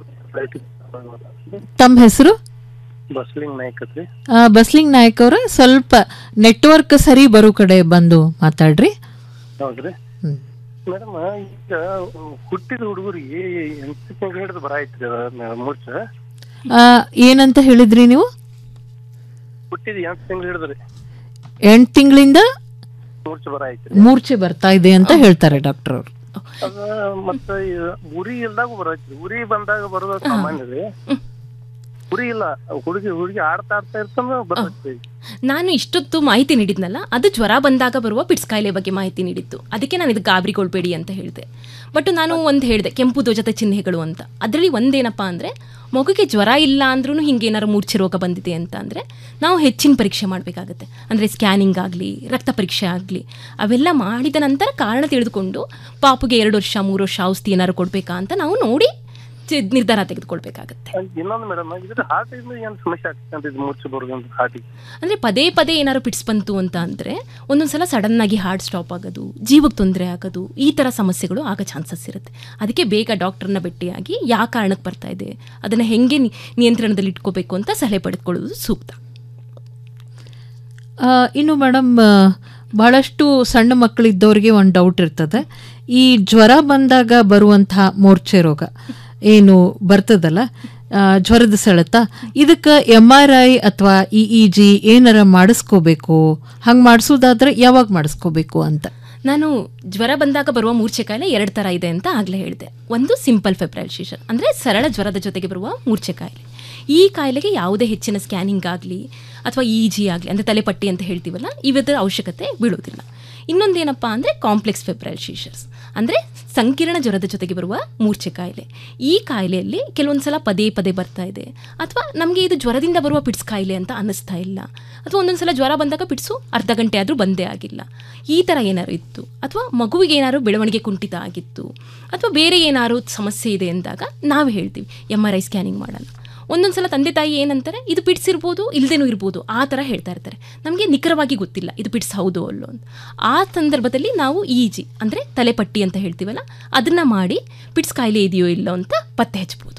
ತಮ್ಮ ಹೆಸರು ಬಸ್ಲಿಂಗ್ ನಾಯ್ಕ ರೀ ಆ, ಬಸ್ಲಿಂಗ್ ನಾಯಕ್ ಅವ್ರ ಸ್ವಲ್ಪ ನೆಟ್ವರ್ಕ್ ಸರಿ ಬರೋ ಕಡೆ ಬಂದು ಮಾತಾಡ್ರಿ ಹೌದ್ರಿ ಮೇಡಮ್ ಈಗ ಹುಟ್ಟಿದ ಹುಡುಗರಿಗೆ ಎಂಟು ತಿಂಗಳು ಹಿಡಿದು ಬರ ಐತ್ರಿ ಮೂರ್ಛ ಆ, ಏನಂತ ಹೇಳಿದ್ರಿ ನೀವು ಹುಟ್ಟಿದ ಎಂಟು ತಿಂಗಳು ಹಿಡಿದ್ರಿ ಎಂಟು ತಿಂಗಳಿಂದ ಮೂರ್ಛ ಬರ ಐತ್ರಿ ಮೂರ್ಛೆ ಬರ್ತಾ ಇದೆ ಅಂತ ಹೇಳ್ತಾರೆ ಡಾಕ್ಟರ್ ಅವರು ಅದ ಮತ್ತ ಈ ಉರಿ ಇಲ್ದಾಗ ಬರೈತ್ರಿ ಉರಿ ಬಂದಾಗ ಬರೋದು ಸಾಮಾನ್ಯ ರೀ ಉರಿ ಇಲ್ಲ ಹುಡುಗಿ ಹುಡುಗಿ ಆಡ್ತಾ ಆಡ್ತಾ ಇರ್ತಂದ್ರ ಬರ್ತೈತಿ ನಾನು ಇಷ್ಟೊತ್ತು ಮಾಹಿತಿ ನೀಡಿದ್ನಲ್ಲ ಅದು ಜ್ವರ ಬಂದಾಗ ಬರುವ ಪಿಡ್ಸ್ ಕಾಯಿಲೆ ಬಗ್ಗೆ ಮಾಹಿತಿ ನೀಡಿದ್ದು ಅದಕ್ಕೆ ನಾನು ಇದು ಗಾಬರಿಗೊಳ್ಬೇಡಿ ಅಂತ ಹೇಳಿದೆ ಬಟ್ ನಾನು ಒಂದು ಹೇಳಿದೆ ಕೆಂಪು ಧ್ವಜದ ಚಿಹ್ನೆಗಳು ಅಂತ ಅದರಲ್ಲಿ ಒಂದೇನಪ್ಪ ಅಂದರೆ ಮಗುಗೆ ಜ್ವರ ಇಲ್ಲ ಅಂದ್ರೂ ಹಿಂಗೇನಾರು ಮೂರ್ಛೆ ರೋಗ ಬಂದಿದೆ ಅಂತ ಅಂದರೆ ನಾವು ಹೆಚ್ಚಿನ ಪರೀಕ್ಷೆ ಮಾಡಬೇಕಾಗತ್ತೆ ಅಂದರೆ ಸ್ಕ್ಯಾನಿಂಗ್ ಆಗಲಿ ರಕ್ತ ಪರೀಕ್ಷೆ ಆಗಲಿ ಅವೆಲ್ಲ ಮಾಡಿದ ನಂತರ ಕಾರಣ ತಿಳಿದುಕೊಂಡು ಪಾಪುಗೆ ಎರಡು ವರ್ಷ ಮೂರು ವರ್ಷ ಔಷಧಿ ಏನಾದ್ರು ಕೊಡಬೇಕಾ ಅಂತ ನಾವು ನೋಡಿ ಚಿ- ನಿರ್ಧಾರ ತೆಗೆದುಕೊಳ್ಬೇಕಾಗತ್ತೆ ಇನ್ನೊಂದು ಮೇಡಮ್ ಇದ್ರ ಹಾರ್ಟ್ ಇಂದ ಏನ್ ಸಮಸ್ಯೆ ಆಗ್ತದೆ ಅಂತ ಇದು ಮೂರ್ಛೆ ಬರೋದಂತ ಹಾರ್ಟಿಗೆ ಅಂದರೆ ಪದೇ ಪದೇ ಏನಾದ್ರು ಪಿಟ್ಸ್ ಬಂತು ಅಂತ ಅಂದರೆ ಒಂದೊಂದ್ಸಲ ಸಡನ್ ಆಗಿ ಹಾರ್ಟ್ ಸ್ಟಾಪ್ ಆಗೋದು ಜೀವಕ್ಕೆ ತೊಂದರೆ ಆಗೋದು ಈ ಥರ ಸಮಸ್ಯೆಗಳು ಆಗೋ ಚಾನ್ಸಸ್ ಇರುತ್ತೆ ಅದಕ್ಕೆ ಬೇಗ ಡಾಕ್ಟರ್ನ ಭೇಟಿಯಾಗಿ ಯಾವ ಕಾರಣಕ್ಕೆ ಬರ್ತಾ ಇದೆ ಅದನ್ನು ಹೆಂಗೆ ನಿ- ನಿಯಂತ್ರಣದಲ್ಲಿ ಇಟ್ಕೋಬೇಕು ಅಂತ ಸಲಹೆ ಪಡೆದುಕೊಳ್ಳೋದು ಸೂಕ್ತ ಆ, ಇನ್ನು ಮೇಡಮ್ ಆ, ಬಹಳಷ್ಟು ಸಣ್ಣ ಮಕ್ಕಳಿದ್ದವ್ರಿಗೆ ಒಂದು ಡೌಟ್ ಇರ್ತದೆ ಈ ಜ್ವರ ಬಂದಾಗ ಬರುವಂತಹ ಮೂರ್ಛೆ ರೋಗ ಏನು ಬರ್ತದಲ್ಲ ಆ, ಜ್ವರದ ಸೆಳೆತ ಇದಕ್ಕೆ ಎಮ್ ಆರ್ ಐ ಅಥವಾ ಇ ಇ ಜಿ ಏನಾರ ಮಾಡಿಸ್ಕೋಬೇಕು ಹಂಗೆ ಮಾಡಿಸೋದಾದ್ರೆ ಯಾವಾಗ ಮಾಡಿಸ್ಕೋಬೇಕು ಅಂತ ನಾನು ಜ್ವರ ಬಂದಾಗ ಬರುವ ಮೂರ್ಛೆ ಕಾಯಿಲೆ ಎರಡು ಥರ ಇದೆ ಅಂತ ಆಗಲೇ ಹೇಳಿದೆ ಒಂದು ಸಿಂಪಲ್ ಫೆಬ್ರೈಲ್ ಶೀಶರ್ ಅಂದರೆ ಸರಳ ಜ್ವರದ ಜೊತೆಗೆ ಬರುವ ಮೂರ್ಛೆ ಕಾಯಿಲೆ ಈ ಕಾಯಿಲೆಗೆ ಯಾವುದೇ ಹೆಚ್ಚಿನ ಸ್ಕ್ಯಾನಿಂಗ್ ಆಗಲಿ ಅಥವಾ ಇ ಜಿ ಆಗಲಿ ಅಂದರೆ ತಲೆಪಟ್ಟಿ ಅಂತ ಹೇಳ್ತೀವಲ್ಲ ಇವತ್ತರ ಅವಶ್ಯಕತೆ ಬೀಳೋದಿಲ್ಲ ಇನ್ನೊಂದೇನಪ್ಪ ಅಂದರೆ ಕಾಂಪ್ಲೆಕ್ಸ್ ಫೆಬ್ರೈಲ್ ಶೀಶರ್ಸ್ ಅಂದರೆ ಸಂಕೀರ್ಣ ಜ್ವರದ ಜೊತೆಗೆ ಬರುವ ಮೂರ್ಛೆ ಕಾಯಿಲೆ ಈ ಕಾಯಿಲೆಯಲ್ಲಿ ಕೆಲವೊಂದು ಸಲ ಪದೇ ಪದೇ ಬರ್ತಾ ಇದೆ ಅಥವಾ ನಮಗೆ ಇದು ಜ್ವರದಿಂದ ಬರುವ ಪಿಡ್ಸ್ ಕಾಯಿಲೆ ಅಂತ ಅನ್ನಿಸ್ತಾ ಇಲ್ಲ ಅಥವಾ ಒಂದೊಂದು ಸಲ ಜ್ವರ ಬಂದಾಗ ಪಿಡ್ಸು ಅರ್ಧ ಗಂಟೆ ಆದರೂ ಬಂದೇ ಆಗಿಲ್ಲ ಈ ಥರ ಏನಾದ್ರು ಇತ್ತು ಅಥವಾ ಮಗುವಿಗೆ ಏನಾದ್ರು ಬೆಳವಣಿಗೆ ಕುಂಠಿತ ಆಗಿತ್ತು ಅಥವಾ ಬೇರೆ ಏನಾದ್ರು ಸಮಸ್ಯೆ ಇದೆ ಅಂದಾಗ ನಾವು ಹೇಳ್ತೀವಿ ಎಮ್ ಆರ್ ಐ ಸ್ಕ್ಯಾನಿಂಗ್ ಮಾಡೋಣ ಒಂದೊಂದು ಸಲ ತಂದೆ ತಾಯಿ ಏನಂತಾರೆ ಇದು ಪಿಡ್ಸ್ ಇರ್ಬೋದು ಇಲ್ಲದೇನೂ ಇರ್ಬೋದು ಆ ಥರ ಹೇಳ್ತಾ ಇರ್ತಾರೆ ನಮಗೆ ನಿಖರವಾಗಿ ಗೊತ್ತಿಲ್ಲ ಇದು ಪಿಡ್ಸ್ ಹೌದು ಅಲ್ಲೋ ಅಂತ ಆ ಸಂದರ್ಭದಲ್ಲಿ ನಾವು ಇ ಜಿ ಅಂದರೆ ತಲೆಪಟ್ಟಿ ಅಂತ ಹೇಳ್ತೀವಲ್ಲ ಅದನ್ನು ಮಾಡಿ ಪಿಡ್ಸ್ ಕಾಯಿಲೆ ಇದೆಯೋ ಇಲ್ಲೋ ಅಂತ ಪತ್ತೆ ಹಚ್ಬೋದು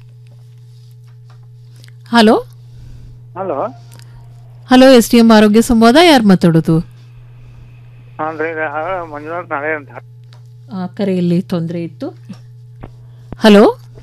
hello hello hello S T M ಆರೋಗ್ಯ ಸಂವಾದ ಯಾರು ಮಾತಾಡೋದು ಅಂದ್ರೆ ಮಂಜುನಾಥ್ ನಾಳೆ ಅಂತ ಆ, ಕರೆಯಲ್ಲಿ ತೊಂದರೆ ಇತ್ತು ಹಲೋ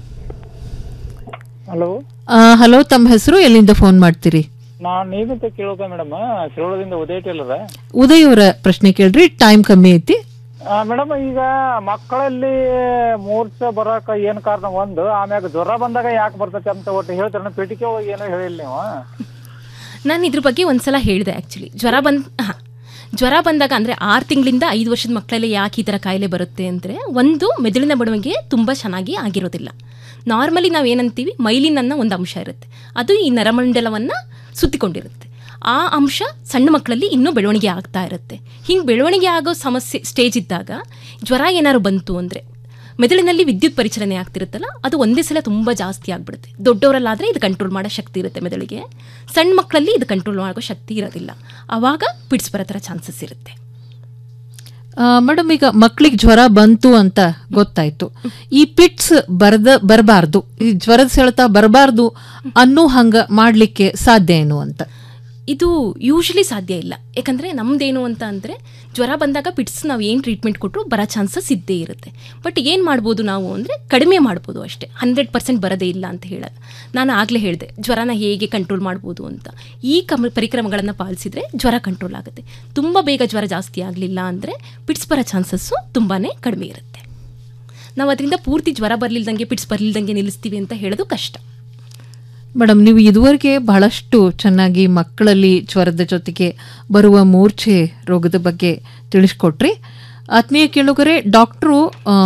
ಹಲೋ ಆ, ಹಲೋ ತಮ್ಮ ಹೆಸರು ಎಲ್ಲಿಂದ ಫೋನ್ ಮಾಡ್ತೀರಿ ನಾನ್ ನೀವಿಂತ ಕೇಳೋಕ ಮೇಡಮ್ ಶಿರೋಳದಿಂದ ಉದಯ ಟೇಲರ್ ಉದಯ್ ಅವರ ಪ್ರಶ್ನೆ ಕೇಳ್ರಿ ಟೈಮ್ ಕಮ್ಮಿ ಐತಿ ಮೇಡಮ್ ಈಗ ಮಕ್ಕಳಲ್ಲಿ ಮೂರ್ಛ ಬರಾಕ ಏನ್ ಕಾರಣ ಒಂದು ಆಮ್ಯಾಗ ಜ್ವರ ಬಂದಾಗ ಯಾಕೆ ಬರ್ತೈತೆ ಅಂತ ಒಟ್ಟು ಹೇಳ್ತಾರ ಪೇಟಿಕೆ ಒಳಗೆ ಏನೋ ಹೇಳಿಲ್ಲ ನೀವು ನಾನು ಇದ್ರ ಬಗ್ಗೆ ಒಂದ್ಸಲ ಹೇಳಿದೆ ಆ್ಯಕ್ಚುಲಿ ಜ್ವರ ಬಂದ್ ಹಾಂ ಜ್ವರ ಬಂದಾಗ ಅಂದರೆ ಆರು ತಿಂಗಳಿಂದ ಐದು ವರ್ಷದ ಮಕ್ಕಳಲ್ಲಿ ಯಾಕೆ ಈ ಥರ ಕಾಯಿಲೆ ಬರುತ್ತೆ ಅಂದರೆ ಒಂದು ಮೆದುಳಿನ ಬೆಳವಣಿಗೆ ತುಂಬ ಚೆನ್ನಾಗಿ ಆಗಿರೋದಿಲ್ಲ ನಾರ್ಮಲಿ ನಾವು ಏನಂತೀವಿ ಮೈಲಿನ್ ಅನ್ನೋ ಒಂದು ಅಂಶ ಇರುತ್ತೆ ಅದು ಈ ನರಮಂಡಲವನ್ನು ಸುತ್ತಿಕೊಂಡಿರುತ್ತೆ ಆ ಅಂಶ ಸಣ್ಣ ಮಕ್ಕಳಲ್ಲಿ ಇನ್ನೂ ಬೆಳವಣಿಗೆ ಆಗ್ತಾ ಇರುತ್ತೆ ಹಿಂಗೆ ಬೆಳವಣಿಗೆ ಆಗೋ ಸಮಸ್ಯೆ ಸ್ಟೇಜ್ ಇದ್ದಾಗ ಜ್ವರ ಏನಾದ್ರು ಬಂತು ಅಂದರೆ ಮೆದುಳಿನಲ್ಲಿ ವಿದ್ಯುತ್ ಪರಿಚಲನೆ ಆಗ್ತಿರುತ್ತಲ್ಲ ಅದು ಒಂದೇ ಸಲ ತುಂಬ ಜಾಸ್ತಿ ಆಗಿಬಿಡುತ್ತೆ ದೊಡ್ಡವರಲ್ಲಾದರೆ ಇದು ಕಂಟ್ರೋಲ್ ಮಾಡೋ ಶಕ್ತಿ ಇರುತ್ತೆ ಮೆದುಳಿಗೆ ಸಣ್ಣ ಮಕ್ಕಳಲ್ಲಿ ಇದು ಕಂಟ್ರೋಲ್ ಮಾಡೋ ಶಕ್ತಿ ಇರೋದಿಲ್ಲ ಆವಾಗ ಪಿಡ್ಸ್ ಬರೋ ಥರ ಚಾನ್ಸಸ್ ಇರುತ್ತೆ ಮೇಡಮ್ ಈಗ ಮಕ್ಳಿಗೆ ಜ್ವರ ಬಂತು ಅಂತ ಗೊತ್ತಾಯ್ತು ಈ ಪಿಟ್ಸ್ ಬರ್ದ ಬರಬಾರ್ದು ಈ ಜ್ವರದ ಸೆಳೆತ ಬರಬಾರ್ದು ಅನ್ನೋ ಹಂಗ ಮಾಡ್ಲಿಕ್ಕೆ ಸಾಧ್ಯ ಏನು ಅಂತ ಇದು ಯೂಶಲಿ ಸಾಧ್ಯ ಇಲ್ಲ ಯಾಕಂದರೆ ನಮ್ದೇನು ಅಂತ ಅಂದರೆ ಜ್ವರ ಬಂದಾಗ ಪಿಟ್ಸ್ ನಾವು ಏನು ಟ್ರೀಟ್ಮೆಂಟ್ ಕೊಟ್ಟರು ಬರೋ ಚಾನ್ಸಸ್ ಇದ್ದೇ ಇರುತ್ತೆ ಬಟ್ ಏನು ಮಾಡ್ಬೋದು ನಾವು ಅಂದರೆ ಕಡಿಮೆ ಮಾಡ್ಬೋದು ಅಷ್ಟೇ ಹಂಡ್ರೆಡ್ ಪರ್ಸೆಂಟ್ ಬರೋದೇ ಇಲ್ಲ ಅಂತ ಹೇಳೋದು ನಾನು ಆಗಲೇ ಹೇಳಿದೆ ಜ್ವರನ ಹೇಗೆ ಕಂಟ್ರೋಲ್ ಮಾಡ್ಬೋದು ಅಂತ ಈ ಕಮ ಪರಿಕ್ರಮಗಳನ್ನು ಪಾಲಿಸಿದರೆ ಜ್ವರ ಕಂಟ್ರೋಲ್ ಆಗುತ್ತೆ ತುಂಬ ಬೇಗ ಜ್ವರ ಜಾಸ್ತಿ ಆಗಲಿಲ್ಲ ಅಂದರೆ ಪಿಟ್ಸ್ ಬರೋ ಚಾನ್ಸಸ್ಸು ತುಂಬಾ ಕಡಿಮೆ ಇರುತ್ತೆ ನಾವು ಅದರಿಂದ ಪೂರ್ತಿ ಜ್ವರ ಬರಲಿಲ್ದಂಗೆ ಪಿಟ್ಸ್ ಬರಲಿಲ್ದಂಗೆ ನಿಲ್ಲಿಸ್ತೀವಿ ಅಂತ ಹೇಳೋದು ಕಷ್ಟ ಮೇಡಮ್ ನೀವು ಇದುವರೆಗೆ ಬಹಳಷ್ಟು ಚೆನ್ನಾಗಿ ಮಕ್ಕಳಲ್ಲಿ ಜ್ವರದ ಜೊತೆಗೆ ಬರುವ ಮೂರ್ಛೆ ರೋಗದ ಬಗ್ಗೆ ತಿಳಿಸ್ಕೊಟ್ರಿ ಆತ್ಮೀಯ ಕೇಳುಗರೆ ಡಾಕ್ಟ್ರು ಆ,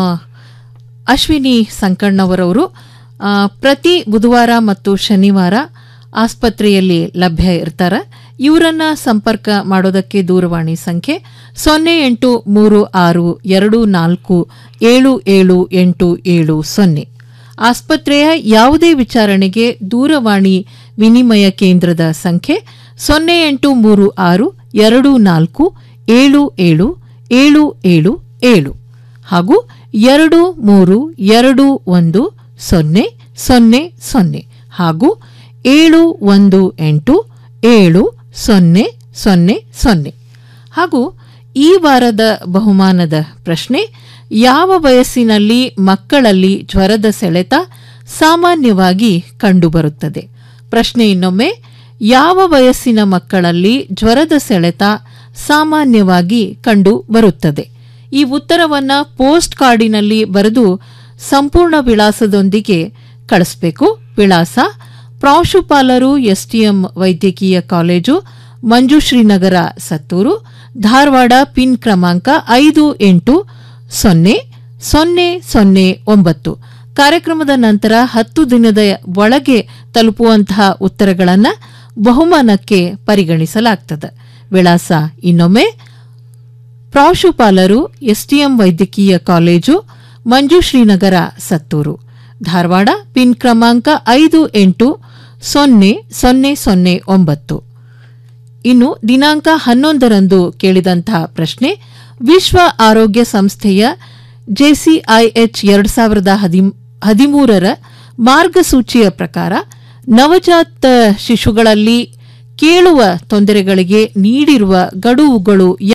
ಅಶ್ವಿನಿ ಸಂಕಣ್ಣವರವರು ಆ, ಪ್ರತಿ ಬುಧವಾರ ಮತ್ತು ಶನಿವಾರ ಆಸ್ಪತ್ರೆಯಲ್ಲಿ ಲಭ್ಯ ಇರ್ತಾರೆ ಇವರನ್ನ ಸಂಪರ್ಕ ಮಾಡೋದಕ್ಕೆ ದೂರವಾಣಿ ಸಂಖ್ಯೆ ಸೊನ್ನೆ ಎಂಟು ಮೂರು ಆರು ಎರಡು ನಾಲ್ಕು ಏಳು ಏಳು ಎಂಟು ಏಳು ಸೊನ್ನೆ ಆಸ್ಪತ್ರೆಯ ಯಾವುದೇ ವಿಚಾರಣೆಗೆ ದೂರವಾಣಿ ವಿನಿಮಯ ಕೇಂದ್ರದ ಸಂಖ್ಯೆ ಸೊನ್ನೆ ಎಂಟು ಮೂರು ಆರು ಎರಡು ನಾಲ್ಕು ಏಳು ಏಳು ಏಳು ಏಳು ಏಳು ಹಾಗೂ ಎರಡು ಮೂರು ಎರಡು ಒಂದು ಸೊನ್ನೆ ಸೊನ್ನೆ ಸೊನ್ನೆ ಹಾಗೂ ಏಳು ಒಂದು ಎಂಟು ಏಳು ಸೊನ್ನೆ ಸೊನ್ನೆ ಸೊನ್ನೆ ಹಾಗೂ ಈ ವಾರದ ಬಹುಮಾನದ ಪ್ರಶ್ನೆ ಯಾವ ವಯಸ್ಸಿನಲ್ಲಿ ಮಕ್ಕಳಲ್ಲಿ ಜ್ವರದ ಸೆಳೆತ ಸಾಮಾನ್ಯವಾಗಿ ಕಂಡುಬರುತ್ತದೆ ಪ್ರಶ್ನೆ ಇನ್ನೊಮ್ಮೆ ಯಾವ ವಯಸ್ಸಿನ ಮಕ್ಕಳಲ್ಲಿ ಜ್ವರದ ಸೆಳೆತ ಸಾಮಾನ್ಯವಾಗಿ ಕಂಡು ಬರುತ್ತದೆ ಈ ಉತ್ತರವನ್ನ ಪೋಸ್ಟ್ ಕಾರ್ಡಿನಲ್ಲಿ ಬರೆದು ಸಂಪೂರ್ಣ ವಿಳಾಸದೊಂದಿಗೆ ಕಳಿಸ್ಬೇಕು ವಿಳಾಸ ಪ್ರಾಂಶುಪಾಲರು ಎಸ್ಟಿಎಂ ವೈದ್ಯಕೀಯ ಕಾಲೇಜು ಮಂಜುಶ್ರೀನಗರ ಸತ್ತೂರು ಧಾರವಾಡ ಪಿನ್ ಕ್ರಮಾಂಕ ಐದು ಎಂಟು ಸೊನ್ನೆ ಸೊನ್ನೆ ಸೊನ್ನೆ ಒಂಬತ್ತು ಕಾರ್ಯಕ್ರಮದ ನಂತರ ಹತ್ತು ದಿನದ ಒಳಗೆ ತಲುಪುವಂತಹ ಉತ್ತರಗಳನ್ನು ಬಹುಮಾನಕ್ಕೆ ಪರಿಗಣಿಸಲಾಗ್ತದೆ ವಿಳಾಸ ಇನ್ನೊಮ್ಮೆ ಪ್ರಾಂಶುಪಾಲರು ಎಸ್ಟಿಎಂ ವೈದ್ಯಕೀಯ ಕಾಲೇಜು ಮಂಜುಶ್ರೀನಗರ ಸತ್ತೂರು ಧಾರವಾಡ ಪಿನ್ ಕ್ರಮಾಂಕ ಐದು ಎಂಟು ಸೊನ್ನೆ ಸೊನ್ನೆ ಸೊನ್ನೆ ಒಂಬತ್ತು ಇನ್ನು ದಿನಾಂಕ ಹನ್ನೊಂದರಂದು ಕೇಳಿದಂತಹ ಪ್ರಶ್ನೆ ವಿಶ್ವ ಆರೋಗ್ಯ ಸಂಸ್ಥೆಯ ಜೆಸಿಐಎಚ್ ಎರಡು ಸಾವಿರದ ಹದಿಮೂರರ ಮಾರ್ಗಸೂಚಿಯ ಪ್ರಕಾರ ನವಜಾತ ಶಿಶುಗಳಲ್ಲಿ ಕೇಳುವ ತೊಂದರೆಗಳಿಗೆ ನೀಡಿರುವ ಗಡುವುಗಳು